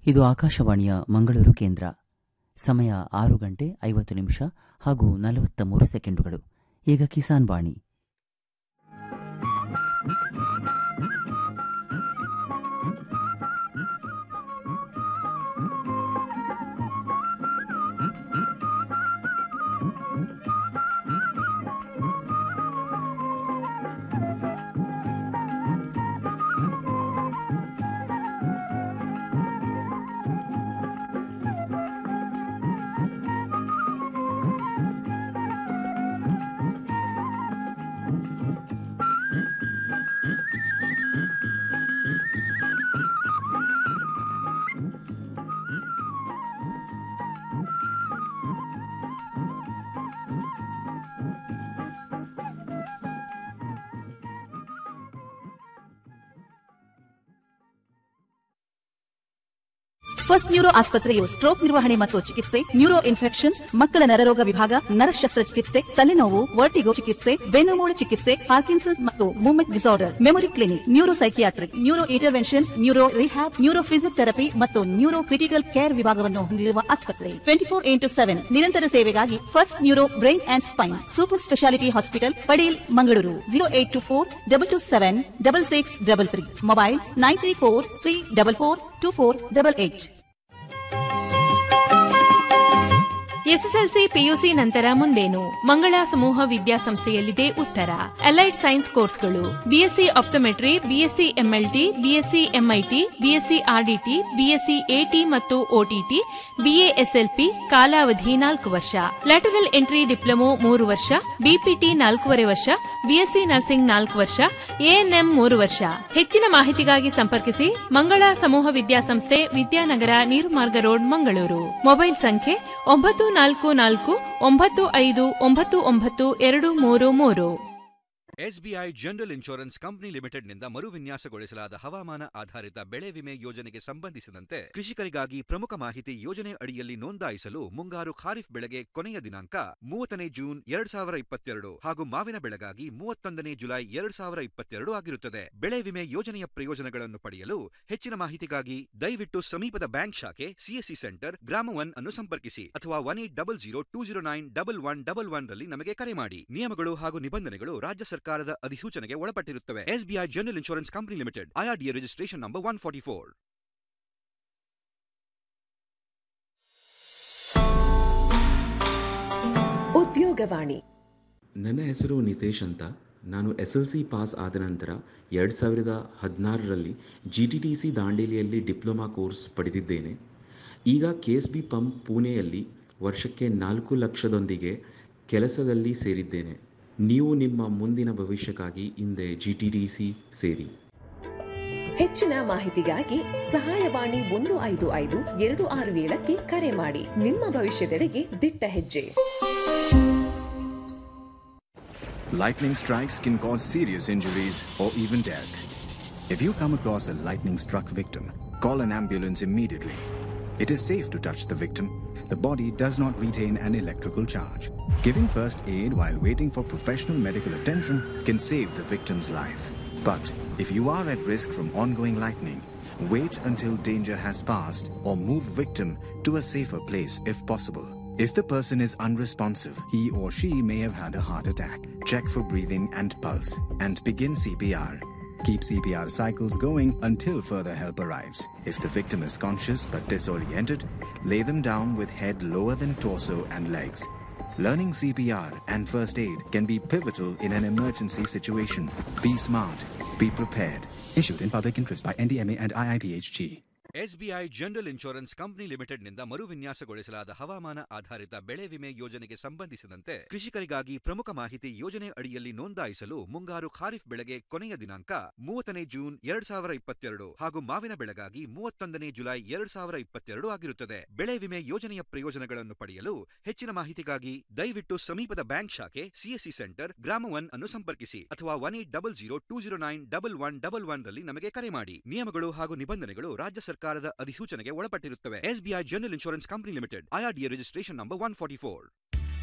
ಇದು ಆಕಾಶವಾಣಿಯ ಮಂಗಳೂರು ಕೇಂದ್ರ ಸಮಯ ಆರು ಗಂಟೆ ಐವತ್ತು ನಿಮಿಷ ಹಾಗೂ ನಲವತ್ತ ಮೂರು ಸೆಕೆಂಡುಗಳು ಈಗ ಕಿಸಾನ್ ವಾಣಿ ಫಸ್ಟ್ ನ್ಯೂರೋ ಆಸ್ಪತ್ರೆಯು ಸ್ಟ್ರೋಕ್ ನಿರ್ವಹಣೆ ಮತ್ತು ಚಿಕಿತ್ಸೆ ನ್ಯೂರೋ ಇನ್ಫೆಕ್ಷನ್ ಮಕ್ಕಳ ನರರೋಗ ವಿಭಾಗ ನರ ಶಸ್ತ್ರಚಿಕಿತ್ಸೆ ತಲೆನೋವು ವರ್ಟಿಗೋ ಚಿಕಿತ್ಸೆ ಬೆನ್ನುಮೂಳೆ ಚಿಕಿತ್ಸೆ ಪಾರ್ಕಿನ್ಸನ್ಸ್ ಮತ್ತು movement disorder memory clinic neuro psychiatric neuro intervention neuro rehab neuro physiotherapy ಮತ್ತು ನ್ಯೂರೋ ಕ್ರಿಟಿಕಲ್ ಕೇರ್ ವಿಭಾಗವನ್ನು ಹೊಂದಿರುವ ಆಸ್ಪತ್ರೆ ಟ್ವೆಂಟಿ ಫೋರ್ ಇಂಟು ಸೆವೆನ್ ನಿರಂತರ ಸೇವೆಗಾಗಿ first neuro brain and spine super speciality hospital Padil Mangaluru zero eight two four double two seven double six double three mobile nine three four three double four two four double eight SSLC PUC ನಂತರ ಮುಂದೇನು ಮಂಗಳ ಸಮೂಹ ವಿದ್ಯಾಸಂಸ್ಥೆಯಲ್ಲಿದೆ ಉತ್ತರ allied science ಕೋರ್ಸ್ಗಳು BSc optometry BSc MLT BSc MIT BSc RDT BSc AT ಮತ್ತು OTT BASLP ಕಾಲಾವಧಿ ನಾಲ್ಕು ವರ್ಷ ಲ್ಯಾಟರಲ್ ಎಂಟ್ರಿ ಡಿಪ್ಲೊಮೊ ಮೂರು ವರ್ಷ ಬಿಪಿಟಿ ನಾಲ್ಕೂವರೆ ವರ್ಷ ಬಿಎಸ್ಸಿ ನರ್ಸಿಂಗ್ ನಾಲ್ಕು ವರ್ಷ ಎಎನ್ಎಂ ಮೂರು ವರ್ಷ ಹೆಚ್ಚಿನ ಮಾಹಿತಿಗಾಗಿ ಸಂಪರ್ಕಿಸಿ ಮಂಗಳ ಸಮೂಹ ವಿದ್ಯಾಸಂಸ್ಥೆ ವಿದ್ಯಾನಗರ ನೀರುಮಾರ್ಗ ರೋಡ್ ಮಂಗಳೂರು ಮೊಬೈಲ್ ಸಂಖ್ಯೆ ಒಂಬತ್ತು ನಾಲ್ಕು ನಾಲ್ಕು ಒಂಬತ್ತು ಐದು ಒಂಬತ್ತು ಒಂಬತ್ತು ಎರಡು ಮೂರು ಮೂರು ಎಸ್ಬಿಐ ಜನರಲ್ ಇನ್ಶೂರೆನ್ಸ್ ಕಂಪನಿ ಲಿಮಿಟೆಡ್ನಿಂದ ಮರುವಿನ್ಯಾಸಗೊಳಿಸಲಾದ ಹವಾಮಾನ ಆಧಾರಿತ ಬೆಳೆ ವಿಮೆ ಯೋಜನೆಗೆ ಸಂಬಂಧಿಸಿದಂತೆ ಕೃಷಿಕರಿಗಾಗಿ ಪ್ರಮುಖ ಮಾಹಿತಿ ಯೋಜನೆ ಅಡಿಯಲ್ಲಿ ನೋಂದಾಯಿಸಲು ಮುಂಗಾರು ಖಾರಿಫ್ ಬೆಳೆಗೆ ಕೊನೆಯ ದಿನಾಂಕ ಮೂವತ್ತನೇ ಜೂನ್ ಎರಡ್ ಸಾವಿರ ಇಪ್ಪತ್ತೆರಡು ಹಾಗೂ ಮಾವಿನ ಬೆಳೆಗಾಗಿ ಮೂವತ್ತೊಂದನೇ ಜುಲೈ ಎರಡ್ ಸಾವಿರ ಇಪ್ಪತ್ತೆರಡು ಆಗಿರುತ್ತದೆ ಬೆಳೆ ವಿಮೆ ಯೋಜನೆಯ ಪ್ರಯೋಜನಗಳನ್ನು ಪಡೆಯಲು ಹೆಚ್ಚಿನ ಮಾಹಿತಿಗಾಗಿ ದಯವಿಟ್ಟು ಸಮೀಪದ ಬ್ಯಾಂಕ್ ಶಾಖೆ ಸಿಎಸ್ಸಿ ಸೆಂಟರ್ ಗ್ರಾಮ ಒನ್ ಅನ್ನು ಸಂಪರ್ಕಿಸಿ ಅಥವಾ one eight double zero two zero nine double one double one ರಲ್ಲಿ ನಮಗೆ ಕರೆ ಮಾಡಿ ನಿಯಮಗಳು ಹಾಗೂ ನಿಬಂಧನೆಗಳು ರಾಜ್ಯ ಸರ್ಕಾರದ ಅಧಿಸೂಚನೆಗೆ ಒಳಪಟ್ಟಿರುತ್ತವೆ SBI general insurance company limited IRDA registration number one forty four Udyogavani ನನ್ನ ಹೆಸರು ನಿತೇಶ್ ಅಂತ ನಾನು ಎಸ್ ಎಲ್ ಸಿ ಪಾಸ್ ಆದ ನಂತರ ಎರಡು ಸಾವಿರದ ಹದಿನಾರರಲ್ಲಿ ಜಿ ಟಿ ಟಿ ಸಿ ದಾಂಡೇಲಿಯಲ್ಲಿ ಡಿಪ್ಲೊಮಾ ಕೋರ್ಸ್ ಪಡೆದಿದ್ದೇನೆ ಈಗ ಕೆ ಎಸ್ ಬಿ ಪಂಪ್ ಪುಣೆಯಲ್ಲಿ ವರ್ಷಕ್ಕೆ ನಾಲ್ಕು ಲಕ್ಷದೊಂದಿಗೆ ಕೆಲಸದಲ್ಲಿ ಸೇರಿದ್ದೇನೆ ನೀವು ನಿಮ್ಮ ಮುಂದಿನ ಭವಿಷ್ಯಕ್ಕಾಗಿ ಹಿಂದೆ ಜಿ ಟಿ ಟಿ ಸಿ ಸೇರಿ ಹೆಚ್ಚಿನ ಮಾಹಿತಿಗಾಗಿ ಸಹಾಯವಾಣಿ ಒಂದು ಐದು ಐದು ಎರಡು ಆರು ಏಳಕ್ಕೆ ಕರೆ ಮಾಡಿ ನಿಮ್ಮ ಭವಿಷ್ಯದೆಡೆಗೆ ದಿಟ್ಟ ಹೆಜ್ಜೆ Lightning strikes can cause serious injuries or even death. If you come across a lightning struck victim, call an ambulance immediately. It is safe to touch the victim. The body does not retain an electrical charge. Giving first aid while waiting for professional medical attention can save the victim's life. But if you are at risk from ongoing lightning, wait until danger has passed or move victim to a safer place if possible. If the person is unresponsive, he or she may have had a heart attack. Check for breathing and pulse and begin CPR. Keep CPR cycles going until further help arrives. If the victim is conscious but disoriented, lay them down with head lower than torso and legs. Learning CPR and first aid can be pivotal in an emergency situation. Be smart. Be prepared. Issued in public interest by NDMA and IIPHG. SBI general insurance company ಲಿಮಿಟೆಡ್ನಿಂದ ಮರುವಿನ್ಯಾಸಗೊಳಿಸಲಾದ ಹವಾಮಾನ ಆಧಾರಿತ ಬೆಳೆ ವಿಮೆ ಯೋಜನೆಗೆ ಸಂಬಂಧಿಸಿದಂತೆ ಕೃಷಿಕರಿಗಾಗಿ ಪ್ರಮುಖ ಮಾಹಿತಿ ಯೋಜನೆ ಅಡಿಯಲ್ಲಿ ನೋಂದಾಯಿಸಲು ಮುಂಗಾರು ಖಾರಿಫ್ ಬೆಳೆಗೆ ಕೊನೆಯ ದಿನಾಂಕ ಮೂವತ್ತನೇ ಜೂನ್ ಎರಡ್ ಸಾವಿರ ಇಪ್ಪತ್ತೆರಡು ಹಾಗೂ ಮಾವಿನ ಬೆಳೆಗಾಗಿ ಮೂವತ್ತೊಂದನೇ ಜುಲೈ ಎರಡ್ ಸಾವಿರ ಇಪ್ಪತ್ತೆರಡು ಆಗಿರುತ್ತದೆ ಬೆಳೆ ವಿಮೆ ಯೋಜನೆಯ ಪ್ರಯೋಜನಗಳನ್ನು ಪಡೆಯಲು ಹೆಚ್ಚಿನ ಮಾಹಿತಿಗಾಗಿ ದಯವಿಟ್ಟು ಸಮೀಪದ ಬ್ಯಾಂಕ್ ಶಾಖೆ ಸಿಎಸ್ಸಿ ಸೆಂಟರ್ ಗ್ರಾಮ ಒನ್ ಅನ್ನು ಸಂಪರ್ಕಿಸಿ ಅಥವಾ one eight double zero two zero nine double one double one ರಲ್ಲಿ ನಮಗೆ ಕರೆ ಮಾಡಿ ನಿಯಮಗಳು ಹಾಗೂ ನಿಬಂಧನೆಗಳು ರಾಜ್ಯ ಸರ್ಕಾರದ ಅಧಿಸೂಚನೆಗೆ ಒಳಪಟ್ಟಿರುತ್ತವೆ SBI general insurance company limited IRDA registration number one forty four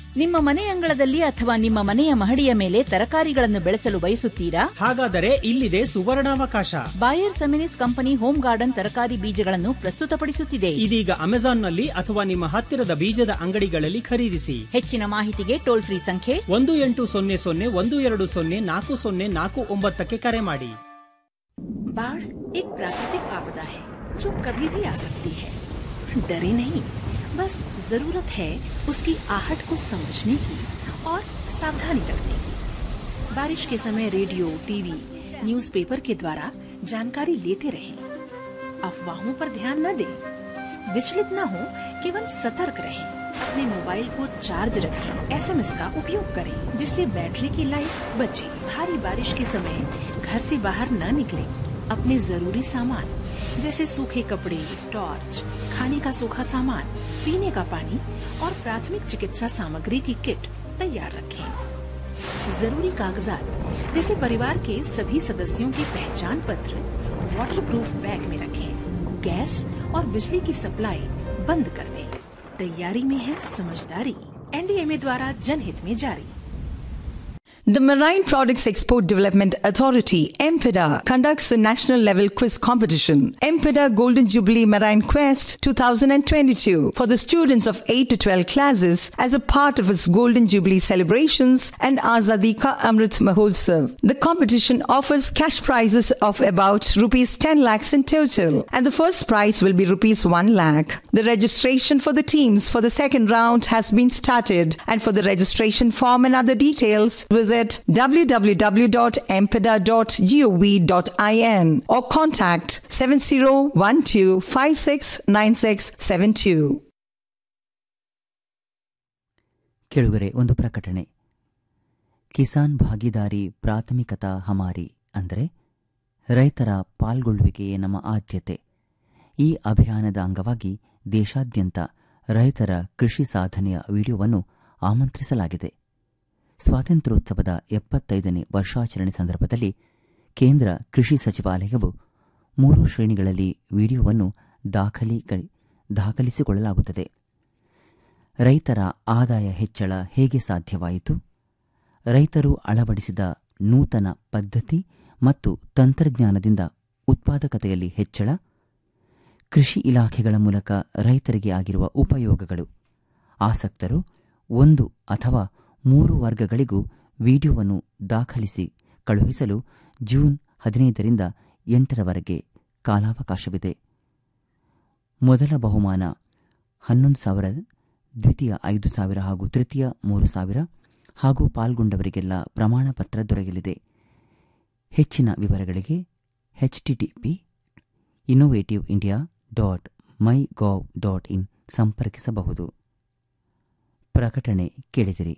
ನಿಮ್ಮ ಮನೆ ಅಂಗಳದಲ್ಲಿ ಅಥವಾ ನಿಮ್ಮ ಮನೆಯ ಮಹಡಿಯ ಮೇಲೆ ತರಕಾರಿಗಳನ್ನು ಬೆಳೆಸಲು ಬಯಸುತ್ತೀರಾ ಹಾಗಾದರೆ ಇಲ್ಲಿದೆ ಸುವರ್ಣಾವಕಾಶ Bayer Seminis company home garden ತರಕಾರಿ ಬೀಜಗಳನ್ನು ಪ್ರಸ್ತುತಪಡಿಸುತ್ತಿದೆ ಇದೀಗ ಅಮೆಜಾನ್ನಲ್ಲಿ ಅಥವಾ ನಿಮ್ಮ ಹತ್ತಿರದ ಬೀಜದ ಅಂಗಡಿಗಳಲ್ಲಿ ಖರೀದಿಸಿ ಹೆಚ್ಚಿನ ಮಾಹಿತಿಗೆ ಟೋಲ್ ಫ್ರೀ ಸಂಖ್ಯೆ ಒಂದು ಎಂಟು ಸೊನ್ನೆ ಸೊನ್ನೆ ಒಂದು ಎರಡು ಸೊನ್ನೆ ನಾಲ್ಕು ಸೊನ್ನೆ ನಾಲ್ಕು ಒಂಬತ್ತಕ್ಕೆ ಕರೆ ಮಾಡಿ बाढ़ एक प्राकृतिक आपदा है जो कभी भी आ सकती है डरे नहीं बस जरूरत है उसकी आहट को समझने की और सावधानी रखने की बारिश के समय रेडियो टीवी न्यूज़पेपर के द्वारा जानकारी लेते रहें अफवाहों पर ध्यान न दें विचलित न हो केवल सतर्क रहें अपने मोबाइल को चार्ज रखें एसएमएस का उपयोग करें जिससे बैटरी की लाइफ बचे भारी बारिश के समय घर से बाहर न निकलें अपने जरूरी सामान जैसे सूखे कपड़े टॉर्च खाने का सूखा सामान पीने का पानी और प्राथमिक चिकित्सा सामग्री की किट तैयार रखें जरूरी कागजात जैसे परिवार के सभी सदस्यों के पहचान पत्र वाटर प्रूफ बैग में रखें गैस और बिजली की सप्लाई बंद कर दें तैयारी में है समझदारी एनडीएमए द्वारा जनहित में जारी The Marine Products Export Development Authority, MPEDA, conducts a national level quiz competition, MPEDA Golden Jubilee Marine Quest 2022, for the students of 8 to 12 classes as a part of its Golden Jubilee celebrations and Azadi Ka Amrit Mahotsav. The competition offers cash prizes of about rupees 10 lakhs in total, and the first prize will be rupees 1 lakh. The registration for the teams for the second round has been started, and for the registration form and other details, visit www.empeda.gov.in or contact 7012569672. ಕೇಳುಗರೆ ಒಂದು ಪ್ರಕಟಣೆ ಕಿಸಾನ್ ಭಾಗಿದಾರಿ ಪ್ರಾಥಮಿಕತಾ ಹಮಾರಿ ಅಂದರೆ ರೈತರ ಪಾಲ್ಗೊಳ್ಳುವಿಕೆಯೇ ನಮ್ಮ ಆದ್ಯತೆ ಈ ಅಭಿಯಾನದ ಅಂಗವಾಗಿ ದೇಶಾದ್ಯಂತ ರೈತರ ಕೃಷಿ ಸಾಧನೆಯ ವಿಡಿಯೋವನ್ನು ಆಮಂತ್ರಿಸಲಾಗಿದೆ ಸ್ವಾತಂತ್ರ್ಯೋತ್ಸವದ ಎಪ್ಪತ್ತೈದನೇ ವರ್ಷಾಚರಣೆ ಸಂದರ್ಭದಲ್ಲಿ ಕೇಂದ್ರ ಕೃಷಿ ಸಚಿವಾಲಯವು ಮೂರು ಶ್ರೇಣಿಗಳಲ್ಲಿ ವಿಡಿಯೋವನ್ನು ದಾಖಲಿ ದಾಖಲಿಸಿಕೊಳ್ಳಲಾಗುತ್ತದೆ ರೈತರ ಆದಾಯ ಹೆಚ್ಚಳ ಹೇಗೆ ಸಾಧ್ಯವಾಯಿತು ರೈತರು ಅಳವಡಿಸಿದ ನೂತನ ಪದ್ಧತಿ ಮತ್ತು ತಂತ್ರಜ್ಞಾನದಿಂದ ಉತ್ಪಾದಕತೆಯಲ್ಲಿ ಹೆಚ್ಚಳ ಕೃಷಿ ಇಲಾಖೆಗಳ ಮೂಲಕ ರೈತರಿಗೆ ಆಗಿರುವ ಉಪಯೋಗಗಳು ಆಸಕ್ತರು ಒಂದು ಅಥವಾ ಮೂರು ವರ್ಗಗಳಿಗೂ ವಿಡಿಯೋವನ್ನು ದಾಖಲಿಸಿ ಕಳುಹಿಸಲು ಜೂನ್ ಹದಿನೈದರಿಂದ ಎಂಟರವರೆಗೆ ಕಾಲಾವಕಾಶವಿದೆ ಮೊದಲ ಬಹುಮಾನ ಹನ್ನೊಂದು ಸಾವಿರ ದ್ವಿತೀಯ ಐದು ಸಾವಿರ ಹಾಗೂ ತೃತೀಯ ಮೂರು ಸಾವಿರ ಹಾಗೂ ಪಾಲ್ಗೊಂಡವರಿಗೆಲ್ಲ ಪ್ರಮಾಣ ಪತ್ರ ದೊರೆಯಲಿದೆ ಹೆಚ್ಚಿನ ವಿವರಗಳಿಗೆ HTTP innovative India dot my gov dot in ಸಂಪರ್ಕಿಸಬಹುದು ಪ್ರಕಟಣೆ ಕೇಳಿದಿರಿ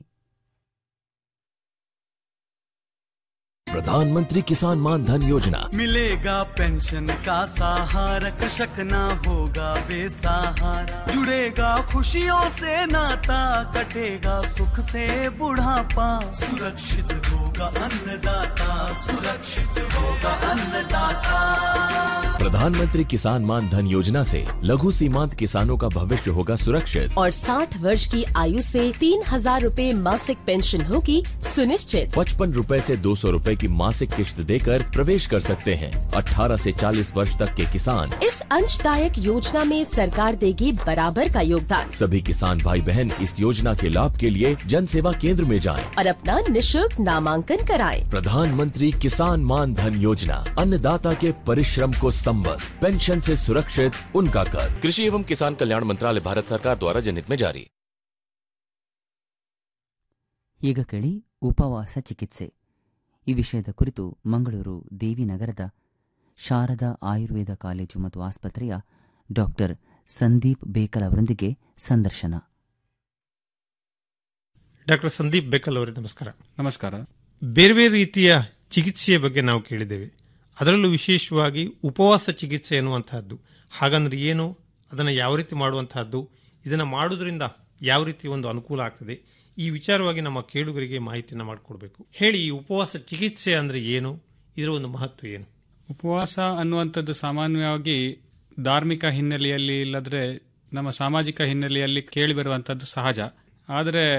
प्रधानमंत्री किसान मान धन योजना मिलेगा पेंशन का सहारा कृषक ना होगा बेसहारा जुड़ेगा खुशियों से नाता कटेगा सुख से बुढ़ापा सुरक्षित होगा अन्नदाता सुरक्षित होगा अन्नदाता प्रधानमंत्री किसान मान धन योजना से लघु सीमांत किसानों का भविष्य होगा सुरक्षित और 60 वर्ष की आयु से तीन हजार रूपए मासिक पेंशन होगी सुनिश्चित पचपन रूपए ऐसी दो सौ रूपए की मासिक किश्त देकर प्रवेश कर सकते हैं 18 से 40 वर्ष तक के किसान इस अंशदायक योजना में सरकार देगी बराबर का योगदान सभी किसान भाई बहन इस योजना के लाभ के लिए जन सेवा केंद्र में जाएं। और अपना निशुल्क नामांकन कराएं। प्रधानमंत्री किसान मान धन योजना अन्नदाता के परिश्रम को संबद्ध पेंशन से सुरक्षित उनका कर कृषि एवं किसान कल्याण मंत्रालय भारत सरकार द्वारा जनहित में जारी ಈಗ ಕೇಳಿ ಉಪವಾಸ ಚಿಕಿತ್ಸೆ ಈ ವಿಷಯದ ಕುರಿತು ಮಂಗಳೂರು ದೇವಿನಗರದ ಶಾರದಾ ಆಯುರ್ವೇದ ಕಾಲೇಜು ಮತ್ತು ಆಸ್ಪತ್ರೆಯ ಡಾಕ್ಟರ್ ಸಂದೀಪ್ ಬೇಕಲ್ ಅವರೊಂದಿಗೆ ಸಂದರ್ಶನ ಡಾಕ್ಟರ್ ಸಂದೀಪ್ ಬೇಕಲ್ ಅವರೇ ನಮಸ್ಕಾರ ನಮಸ್ಕಾರ ಬೇರೆ ಬೇರೆ ರೀತಿಯ ಚಿಕಿತ್ಸೆಯ ಬಗ್ಗೆ ನಾವು ಕೇಳಿದ್ದೇವೆ ಅದರಲ್ಲೂ ವಿಶೇಷವಾಗಿ ಉಪವಾಸ ಚಿಕಿತ್ಸೆ ಎನ್ನುವಂತಹದ್ದು ಹಾಗಂದ್ರೆ ಏನು ಅದನ್ನು ಯಾವ ರೀತಿ ಮಾಡುವಂತಹದ್ದು ಇದನ್ನು ಮಾಡುವುದರಿಂದ ಯಾವ ರೀತಿ ಒಂದು ಅನುಕೂಲ ಆಗ್ತದೆ ಈ ವಿಚಾರವಾಗಿ ನಮ್ಮ ಕೇಳುಗರಿಗೆ ಮಾಹಿತಿಯನ್ನು ಮಾಡಿಕೊಡ್ಬೇಕು ಹೇಳಿ ಈ ಉಪವಾಸ ಚಿಕಿತ್ಸೆ ಅಂದ್ರೆ ಏನು ಇದರ ಒಂದು ಮಹತ್ವ ಏನು ಉಪವಾಸ ಅನ್ನುವಂಥದ್ದು ಸಾಮಾನ್ಯವಾಗಿ ಧಾರ್ಮಿಕ ಹಿನ್ನೆಲೆಯಲ್ಲಿ ಇಲ್ಲದ್ರೆ ನಮ್ಮ ಸಾಮಾಜಿಕ ಹಿನ್ನೆಲೆಯಲ್ಲಿ ಕೇಳಿ ಬರುವಂಥದ್ದು ಸಹಜ ಆದರೆ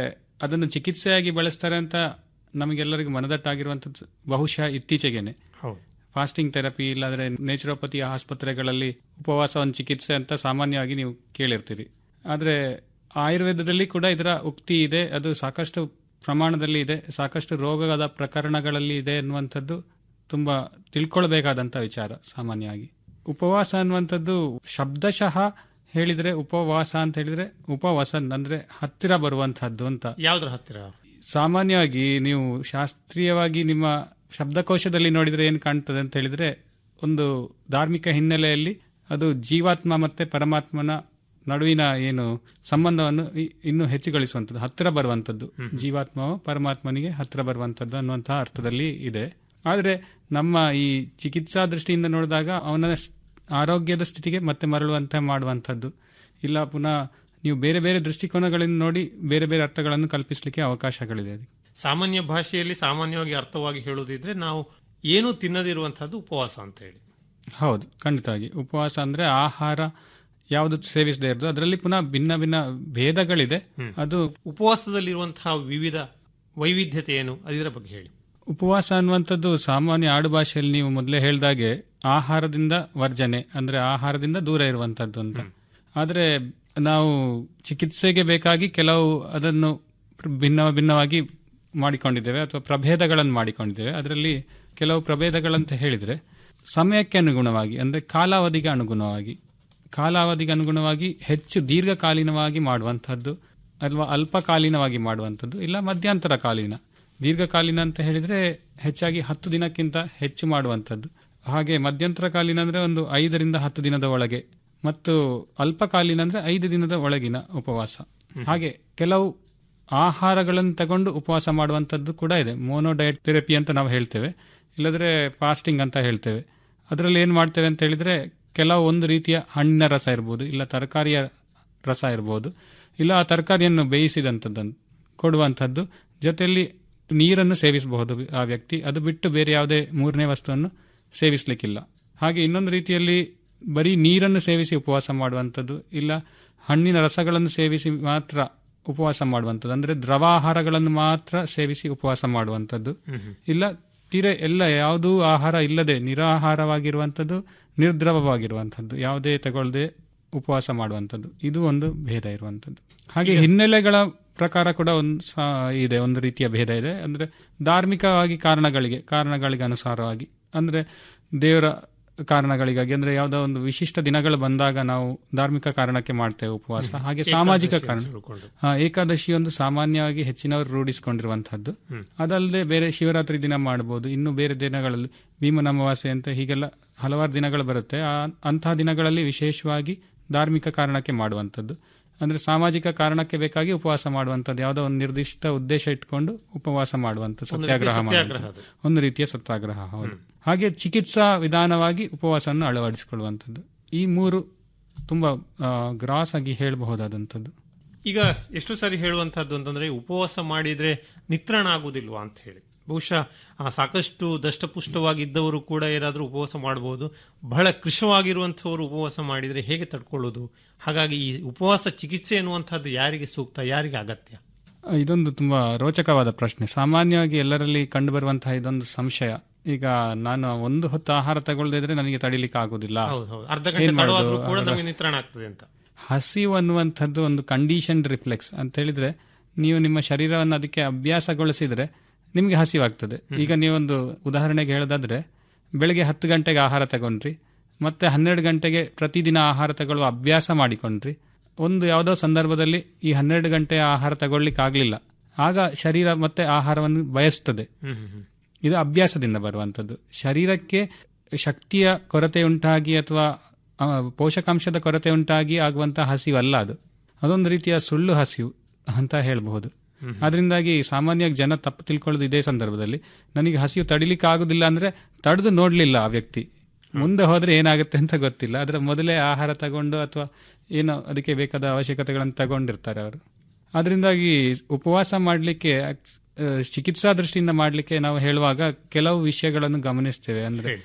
ಅದನ್ನು ಚಿಕಿತ್ಸೆಯಾಗಿ ಬಳಸ್ತಾರೆ ಅಂತ ನಮಗೆಲ್ಲರಿಗೂ ಮನದಟ್ಟಾಗಿರುವಂಥದ್ದು ಬಹುಶಃ ಇತ್ತೀಚೆಗೇನೆ ಹೌದು ಫಾಸ್ಟಿಂಗ್ ಥೆರಪಿ ಇಲ್ಲಾಂದ್ರೆ ನೇಚುರೋಪತಿ ಆಸ್ಪತ್ರೆಗಳಲ್ಲಿ ಉಪವಾಸ ಒಂದು ಚಿಕಿತ್ಸೆ ಅಂತ ಸಾಮಾನ್ಯವಾಗಿ ನೀವು ಕೇಳಿರ್ತೀರಿ ಆದರೆ ಆಯುರ್ವೇದದಲ್ಲಿ ಕೂಡ ಇದರ ಉಕ್ತಿ ಇದೆ ಅದು ಸಾಕಷ್ಟು ಪ್ರಮಾಣದಲ್ಲಿ ಇದೆ ಸಾಕಷ್ಟು ರೋಗದ ಪ್ರಕರಣಗಳಲ್ಲಿ ಇದೆ ಅನ್ನುವಂಥದ್ದು ತುಂಬಾ ತಿಳ್ಕೊಳ್ಬೇಕಾದಂಥ ವಿಚಾರ ಸಾಮಾನ್ಯವಾಗಿ ಉಪವಾಸ ಅನ್ನುವಂಥದ್ದು ಶಬ್ದಶಃ ಹೇಳಿದ್ರೆ ಉಪವಾಸ ಅಂತ ಹೇಳಿದ್ರೆ ಉಪವಸನ್ ಅಂದ್ರೆ ಹತ್ತಿರ ಬರುವಂತಹದ್ದು ಅಂತ ಯಾವ್ದ್ರ ಹತ್ತಿರ ಸಾಮಾನ್ಯವಾಗಿ ನೀವು ಶಾಸ್ತ್ರೀಯವಾಗಿ ನಿಮ್ಮ ಶಬ್ದಕೋಶದಲ್ಲಿ ನೋಡಿದ್ರೆ ಏನು ಕಾಣ್ತದೆ ಅಂತ ಹೇಳಿದ್ರೆ ಒಂದು ಧಾರ್ಮಿಕ ಹಿನ್ನೆಲೆಯಲ್ಲಿ ಅದು ಜೀವಾತ್ಮ ಮತ್ತೆ ಪರಮಾತ್ಮನ ನಡುವಿನ ಏನು ಸಂಬಂಧವನ್ನು ಇ- ಇನ್ನೂ ಹೆಚ್ಚುಗಳಿಸುವಂಥದ್ದು ಹತ್ತಿರ ಬರುವಂಥದ್ದು ಜೀವಾತ್ಮವು ಪರಮಾತ್ಮನಿಗೆ ಹತ್ತಿರ ಬರುವಂಥದ್ದು ಅನ್ನುವಂತಹ ಅರ್ಥದಲ್ಲಿ ಇದೆ ಆದರೆ ನಮ್ಮ ಈ ಚಿಕಿತ್ಸಾ ದೃಷ್ಟಿಯಿಂದ ನೋಡಿದಾಗ ಅವನ ಸ್- ಆರೋಗ್ಯದ ಸ್ಥಿತಿಗೆ ಮತ್ತೆ ಮರಳುವಂತೆ ಮಾಡುವಂಥದ್ದು ಇಲ್ಲ ಪುನಃ ನೀವು ಬೇರೆ ಬೇರೆ ದೃಷ್ಟಿಕೋನಗಳಿಂದ ನೋಡಿ ಬೇರೆ ಬೇರೆ ಅರ್ಥಗಳನ್ನು ಕಲ್ಪಿಸಲಿಕ್ಕೆ ಅವಕಾಶಗಳಿದೆ ಅದಕ್ಕೆ. ಸಾಮಾನ್ಯ ಭಾಷೆಯಲ್ಲಿ ಸಾಮಾನ್ಯವಾಗಿ ಅರ್ಥವಾಗಿ ಹೇಳುವುದಿದ್ರೆ ನಾವು ಏನು ತಿನ್ನದಿರುವಂತಹದ್ದು ಉಪವಾಸ ಅಂತ ಹೇಳಿ ಹೌದು ಖಂಡಿತವಾಗಿ ಉಪವಾಸ ಅಂದ್ರೆ ಆಹಾರ ಯಾವುದು ಸೇವಿಸದೇ ಇರೋದು ಅದರಲ್ಲಿ ಪುನಃ ಭಿನ್ನ ಭಿನ್ನ ಭೇದಗಳಿದೆ ಅದು ಉಪವಾಸದಲ್ಲಿರುವಂತಹ ವಿವಿಧ ವೈವಿಧ್ಯತೆ ಏನು ಅದರ ಬಗ್ಗೆ ಹೇಳಿ ಉಪವಾಸ ಅನ್ನುವಂಥದ್ದು ಸಾಮಾನ್ಯ ಆಡುಭಾಷೆಯಲ್ಲಿ ನೀವು ಮೊದಲೇ ಹೇಳ್ದಾಗೆ ಆಹಾರದಿಂದ ವರ್ಜನೆ ಅಂದ್ರೆ ಆಹಾರದಿಂದ ದೂರ ಇರುವಂತದ್ದು ಅಂತ ಆದರೆ ನಾವು ಚಿಕಿತ್ಸೆಗೆ ಬೇಕಾಗಿ ಕೆಲವು ಅದನ್ನು ಭಿನ್ನ ಭಿನ್ನವಾಗಿ ಮಾಡಿಕೊಂಡಿದ್ದೇವೆ ಅಥವಾ ಪ್ರಭೇದಗಳನ್ನು ಮಾಡಿಕೊಂಡಿದ್ದೇವೆ ಅದರಲ್ಲಿ ಕೆಲವು ಪ್ರಭೇದಗಳಂತ ಹೇಳಿದ್ರೆ ಸಮಯಕ್ಕೆ ಅನುಗುಣವಾಗಿ ಅಂದ್ರೆ ಕಾಲಾವಧಿಗೆ ಅನುಗುಣವಾಗಿ ಕಾಲಾವಧಿಗೆ ಅನುಗುಣವಾಗಿ ಹೆಚ್ಚು ದೀರ್ಘಕಾಲೀನವಾಗಿ ಮಾಡುವಂಥದ್ದು ಅಥವಾ ಅಲ್ಪಕಾಲೀನವಾಗಿ ಮಾಡುವಂಥದ್ದು ಇಲ್ಲ ಮಧ್ಯಂತರ ಕಾಲೀನ ದೀರ್ಘಕಾಲೀನ ಅಂತ ಹೇಳಿದ್ರೆ ಹೆಚ್ಚಾಗಿ ಹತ್ತು ದಿನಕ್ಕಿಂತ ಹೆಚ್ಚು ಮಾಡುವಂಥದ್ದು ಹಾಗೆ ಮಧ್ಯಂತರ ಕಾಲೀನ ಅಂದ್ರೆ ಒಂದು ಐದರಿಂದ ಹತ್ತು ದಿನದ ಒಳಗೆ ಮತ್ತು ಅಲ್ಪಕಾಲೀನ ಅಂದ್ರೆ ಐದು ದಿನದ ಒಳಗಿನ ಉಪವಾಸ ಹಾಗೆ ಕೆಲವು ಆಹಾರಗಳನ್ನು ತಗೊಂಡು ಉಪವಾಸ ಮಾಡುವಂಥದ್ದು ಕೂಡ ಇದೆ ಮೋನೋ ಡಯಟ್ ಥೆರಪಿ ಅಂತ ನಾವು ಹೇಳ್ತೇವೆ ಇಲ್ಲದ್ರೆ ಫಾಸ್ಟಿಂಗ್ ಅಂತ ಹೇಳ್ತೇವೆ ಅದರಲ್ಲಿ ಏನು ಮಾಡ್ತೇವೆ ಅಂತ ಹೇಳಿದ್ರೆ ಕೆಲವು ಒಂದು ರೀತಿಯ ಹಣ್ಣಿನ ರಸ ಇರ್ಬೋದು ಇಲ್ಲ ತರಕಾರಿಯ ರಸ ಇರ್ಬೋದು ಇಲ್ಲ ಆ ತರಕಾರಿಯನ್ನು ಬೇಯಿಸಿದಂಥದ್ದನ್ನು ಕೊಡುವಂಥದ್ದು ಜೊತೆಯಲ್ಲಿ ನೀರನ್ನು ಸೇವಿಸಬಹುದು ಆ ವ್ಯಕ್ತಿ ಅದು ಬಿಟ್ಟು ಬೇರೆ ಯಾವುದೇ ಮೂರನೇ ವಸ್ತುವನ್ನು ಸೇವಿಸಲಿಕ್ಕಿಲ್ಲ ಹಾಗೆ ಇನ್ನೊಂದು ರೀತಿಯಲ್ಲಿ ಬರೀ ನೀರನ್ನು ಸೇವಿಸಿ ಉಪವಾಸ ಮಾಡುವಂಥದ್ದು ಇಲ್ಲ ಹಣ್ಣಿನ ರಸಗಳನ್ನು ಸೇವಿಸಿ ಮಾತ್ರ ಉಪವಾಸ ಮಾಡುವಂಥದ್ದು ಅಂದ್ರೆ ದ್ರವಾಹಾರಗಳನ್ನು ಮಾತ್ರ ಸೇವಿಸಿ ಉಪವಾಸ ಮಾಡುವಂಥದ್ದು ಇಲ್ಲ ತೀರೆ ಎಲ್ಲ ಯಾವುದೂ ಆಹಾರ ಇಲ್ಲದೆ ನಿರಾಹಾರವಾಗಿರುವಂಥದ್ದು ನಿರ್ದ್ರವವಾಗಿರುವಂಥದ್ದು ಯಾವುದೇ ತಗೊಳ್ಳದೆ ಉಪವಾಸ ಮಾಡುವಂಥದ್ದು ಇದು ಒಂದು ಭೇದ ಇರುವಂಥದ್ದು ಹಾಗೆ ಹಿನ್ನೆಲೆಗಳ ಪ್ರಕಾರ ಕೂಡ ಒಂದು ಸ- ಇದೆ ಒಂದು ರೀತಿಯ ಭೇದ ಇದೆ ಅಂದ್ರೆ ಧಾರ್ಮಿಕವಾಗಿ ಕಾರಣಗಳಿಗೆ ಕಾರಣಗಳಿಗೆ ಅನುಸಾರವಾಗಿ ಅಂದ್ರೆ ದೇವರ ಕಾರಣಗಳಿಗಾಗಿ ಅಂದ್ರೆ ಯಾವುದೋ ಒಂದು ವಿಶಿಷ್ಟ ದಿನಗಳು ಬಂದಾಗ ನಾವು ಧಾರ್ಮಿಕ ಕಾರಣಕ್ಕೆ ಮಾಡ್ತೇವೆ ಉಪವಾಸ ಹ್ಮ್. ಹಾಗೆ ಸಾಮಾಜಿಕ ಏಕಾದಶಿ ಕಾರಣ ಅಂತ ತಿಳ್ಕೊಂಡು. ಹಾ, ಏಕಾದಶಿ ಒಂದು ಸಾಮಾನ್ಯವಾಗಿ ಹೆಚ್ಚಿನವರು ರೂಢಿಸಿಕೊಂಡಿರುವಂತಹದ್ದು ಹ್ಮ್. ಅದಲ್ಲದೆ ಬೇರೆ ಶಿವರಾತ್ರಿ ದಿನ ಮಾಡಬಹುದು ಇನ್ನು ಬೇರೆ ದಿನಗಳಲ್ಲಿ ಭೀಮನ ಅಮಾವಾಸ್ಯೆ ಅಂತ ಹೀಗೆಲ್ಲ ಹಲವಾರು ದಿನಗಳು ಬರುತ್ತೆ ಆ ಅಂತಹ ದಿನಗಳಲ್ಲಿ ವಿಶೇಷವಾಗಿ ಧಾರ್ಮಿಕ ಕಾರಣಕ್ಕೆ ಮಾಡುವಂಥದ್ದು ಅಂದ್ರೆ ಸಾಮಾಜಿಕ ಕಾರಣಕ್ಕೆ ಬೇಕಾಗಿ ಉಪವಾಸ ಮಾಡುವಂಥದ್ದು ಯಾವುದೋ ಒಂದು ನಿರ್ದಿಷ್ಟ ಉದ್ದೇಶ ಇಟ್ಕೊಂಡು ಉಪವಾಸ ಮಾಡುವಂಥದ್ದು ಒಂದು ರೀತಿಯ ಸತ್ಯಾಗ್ರಹ ಸತ್ಯಾಗ್ರಹ ಮಾಡುವಂಥದ್ದು. ಒಂದು ರೀತಿಯ ಸತ್ಯಾಗ್ರಹ ಹೌದು ಹಾಗೆ ಚಿಕಿತ್ಸಾ ವಿಧಾನವಾಗಿ ಉಪವಾಸವನ್ನು ಅಳವಡಿಸಿಕೊಳ್ಳುವಂಥದ್ದು ಈ ಮೂರು ತುಂಬಾ ಗ್ರಾಸ್ ಆಗಿ ಹೇಳಬಹುದಾದಂಥದ್ದು ಈಗ ಎಷ್ಟು ಸಾರಿ ಹೇಳುವಂತಹದ್ದು ಅಂತಂದ್ರೆ ಉಪವಾಸ ಮಾಡಿದ್ರೆ ನಿತ್ರಣ ಆಗುದಿಲ್ವಾ ಅಂತ ಹೇಳಿ ಬಹುಶಃ ಆ, ಸಾಕಷ್ಟು ದಷ್ಟಪುಷ್ಟವಾಗಿದ್ದವರು ಕೂಡ ಏನಾದರೂ ಉಪವಾಸ ಮಾಡಬಹುದು ಬಹಳ ಕೃಶವಾಗಿರುವಂತಹವರು ಉಪವಾಸ ಮಾಡಿದ್ರೆ ಹೇಗೆ ತಡ್ಕೊಳ್ಳೋದು ಹಾಗಾಗಿ ಈ ಉಪವಾಸ ಚಿಕಿತ್ಸೆ ಎನ್ನುವಂತಹದ್ದು ಯಾರಿಗೆ ಸೂಕ್ತ ಯಾರಿಗೆ ಅಗತ್ಯ ಇದೊಂದು ತುಂಬಾ ರೋಚಕವಾದ ಪ್ರಶ್ನೆ ಸಾಮಾನ್ಯವಾಗಿ ಎಲ್ಲರಲ್ಲಿ ಕಂಡುಬರುವಂತಹ ಇದೊಂದು ಸಂಶಯ ಈಗ ನಾನು ಒಂದು ಹೊತ್ತು ಆಹಾರ ತಗೊಳ್ಳದೇ ಇದ್ರೆ ನನಗೆ ತಡಿಲಿಕ್ಕೆ ಆಗುದಿಲ್ಲ ಹೌದು ಹೌದು ಅರ್ಧ ಗಂಟೆ ಏನ್ ಮಾಡೋದು? ತಡವಾದ್ರೂ ಕೂಡ ಅದರ- ನಮಗೆ ನಿತ್ರಣ ಆಗ್ತದೆ ಅಂತ ಹಸಿವು ಅನ್ನುವಂಥದ್ದು ಒಂದು ಕಂಡೀಷನ್ ರಿಫ್ಲೆಕ್ಸ್ ಅಂತ ಹೇಳಿದ್ರೆ ನೀವು ನಿಮ್ಮ ಶರೀರವನ್ನು ಅದಕ್ಕೆ ಅಭ್ಯಾಸಗೊಳಿಸಿದ್ರೆ ನಿಮಗೆ ಹಸಿವಾಗ್ತದೆ ಈಗ ನೀವೊಂದು ಉದಾಹರಣೆಗೆ ಹೇಳೋದಾದ್ರೆ ಬೆಳಗ್ಗೆ ಹತ್ತು ಗಂಟೆಗೆ ಆಹಾರ ತಗೊಂಡ್ರಿ ಮತ್ತೆ ಹನ್ನೆರಡು ಗಂಟೆಗೆ ಪ್ರತಿದಿನ ಆಹಾರ ತಗೊಳ್ಳುವ ಅಭ್ಯಾಸ ಮಾಡಿಕೊಂಡ್ರಿ ಒಂದು ಯಾವುದೋ ಸಂದರ್ಭದಲ್ಲಿ ಈ ಹನ್ನೆರಡು ಗಂಟೆಯ ಆಹಾರ ತಗೊಳ್ಲಿಕ್ಕೆ ಆಗ್ಲಿಲ್ಲ ಆಗ ಶರೀರ ಮತ್ತೆ ಆಹಾರವನ್ನು ಬಯಸ್ತದೆ ಹ್ಮ್ ಹ್ಮ್ ಹ್ಮ್. ಇದು ಅಭ್ಯಾಸದಿಂದ ಬರುವಂಥದ್ದು ಶರೀರಕ್ಕೆ ಶಕ್ತಿಯ ಕೊರತೆ ಉಂಟಾಗಿ ಅಥವಾ ಆ, ಪೋಷಕಾಂಶದ ಕೊರತೆ ಉಂಟಾಗಿ ಆಗುವಂತಹ ಹಸಿವು ಅಲ್ಲ ಅದು ಅದೊಂದು ರೀತಿಯ ಸುಳ್ಳು ಹಸಿವು ಅಂತ ಹೇಳಬಹುದು ಅದರಿಂದಾಗಿ ಸಾಮಾನ್ಯವಾಗಿ ಜನ ತಪ್ಪು ತಿಳ್ಕೊಳ್ಳೋದು ಇದೇ ಸಂದರ್ಭದಲ್ಲಿ ನನಗೆ ಹಸಿವು ತಡಿಲಿಕ್ಕೆ ಆಗುದಿಲ್ಲ ಅಂದ್ರೆ ತಡೆದು ನೋಡ್ಲಿಲ್ಲ ಆ ವ್ಯಕ್ತಿ ಮುಂದೆ ಹೋದ್ರೆ ಏನಾಗುತ್ತೆ ಅಂತ ಗೊತ್ತಿಲ್ಲ ಅದರ ಮೊದಲೇ ಆಹಾರ ತಗೊಂಡು ಅಥವಾ ಏನೋ ಅದಕ್ಕೆ ಬೇಕಾದ ಅವಶ್ಯಕತೆಗಳನ್ನು ತಗೊಂಡಿರ್ತಾರೆ ಅವರು ಅದರಿಂದಾಗಿ ಉಪವಾಸ ಮಾಡಲಿಕ್ಕೆ ಚಿಕಿತ್ಸಾ ದೃಷ್ಟಿಯಿಂದ ಮಾಡಲಿಕ್ಕೆ ನಾವು ಹೇಳುವಾಗ ಕೆಲವು ವಿಷಯಗಳನ್ನು ಗಮನಿಸ್ತೇವೆ ಅಂದ್ರೆ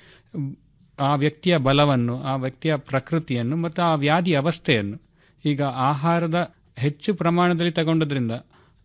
ಆ ವ್ಯಕ್ತಿಯ ಬಲವನ್ನು ಆ ವ್ಯಕ್ತಿಯ ಪ್ರಕೃತಿಯನ್ನು ಮತ್ತು ಆ ವ್ಯಾಧಿ ಅವಸ್ಥೆಯನ್ನು ಈಗ ಆಹಾರದ ಹೆಚ್ಚು ಪ್ರಮಾಣದಲ್ಲಿ ತಗೊಂಡದ್ರಿಂದ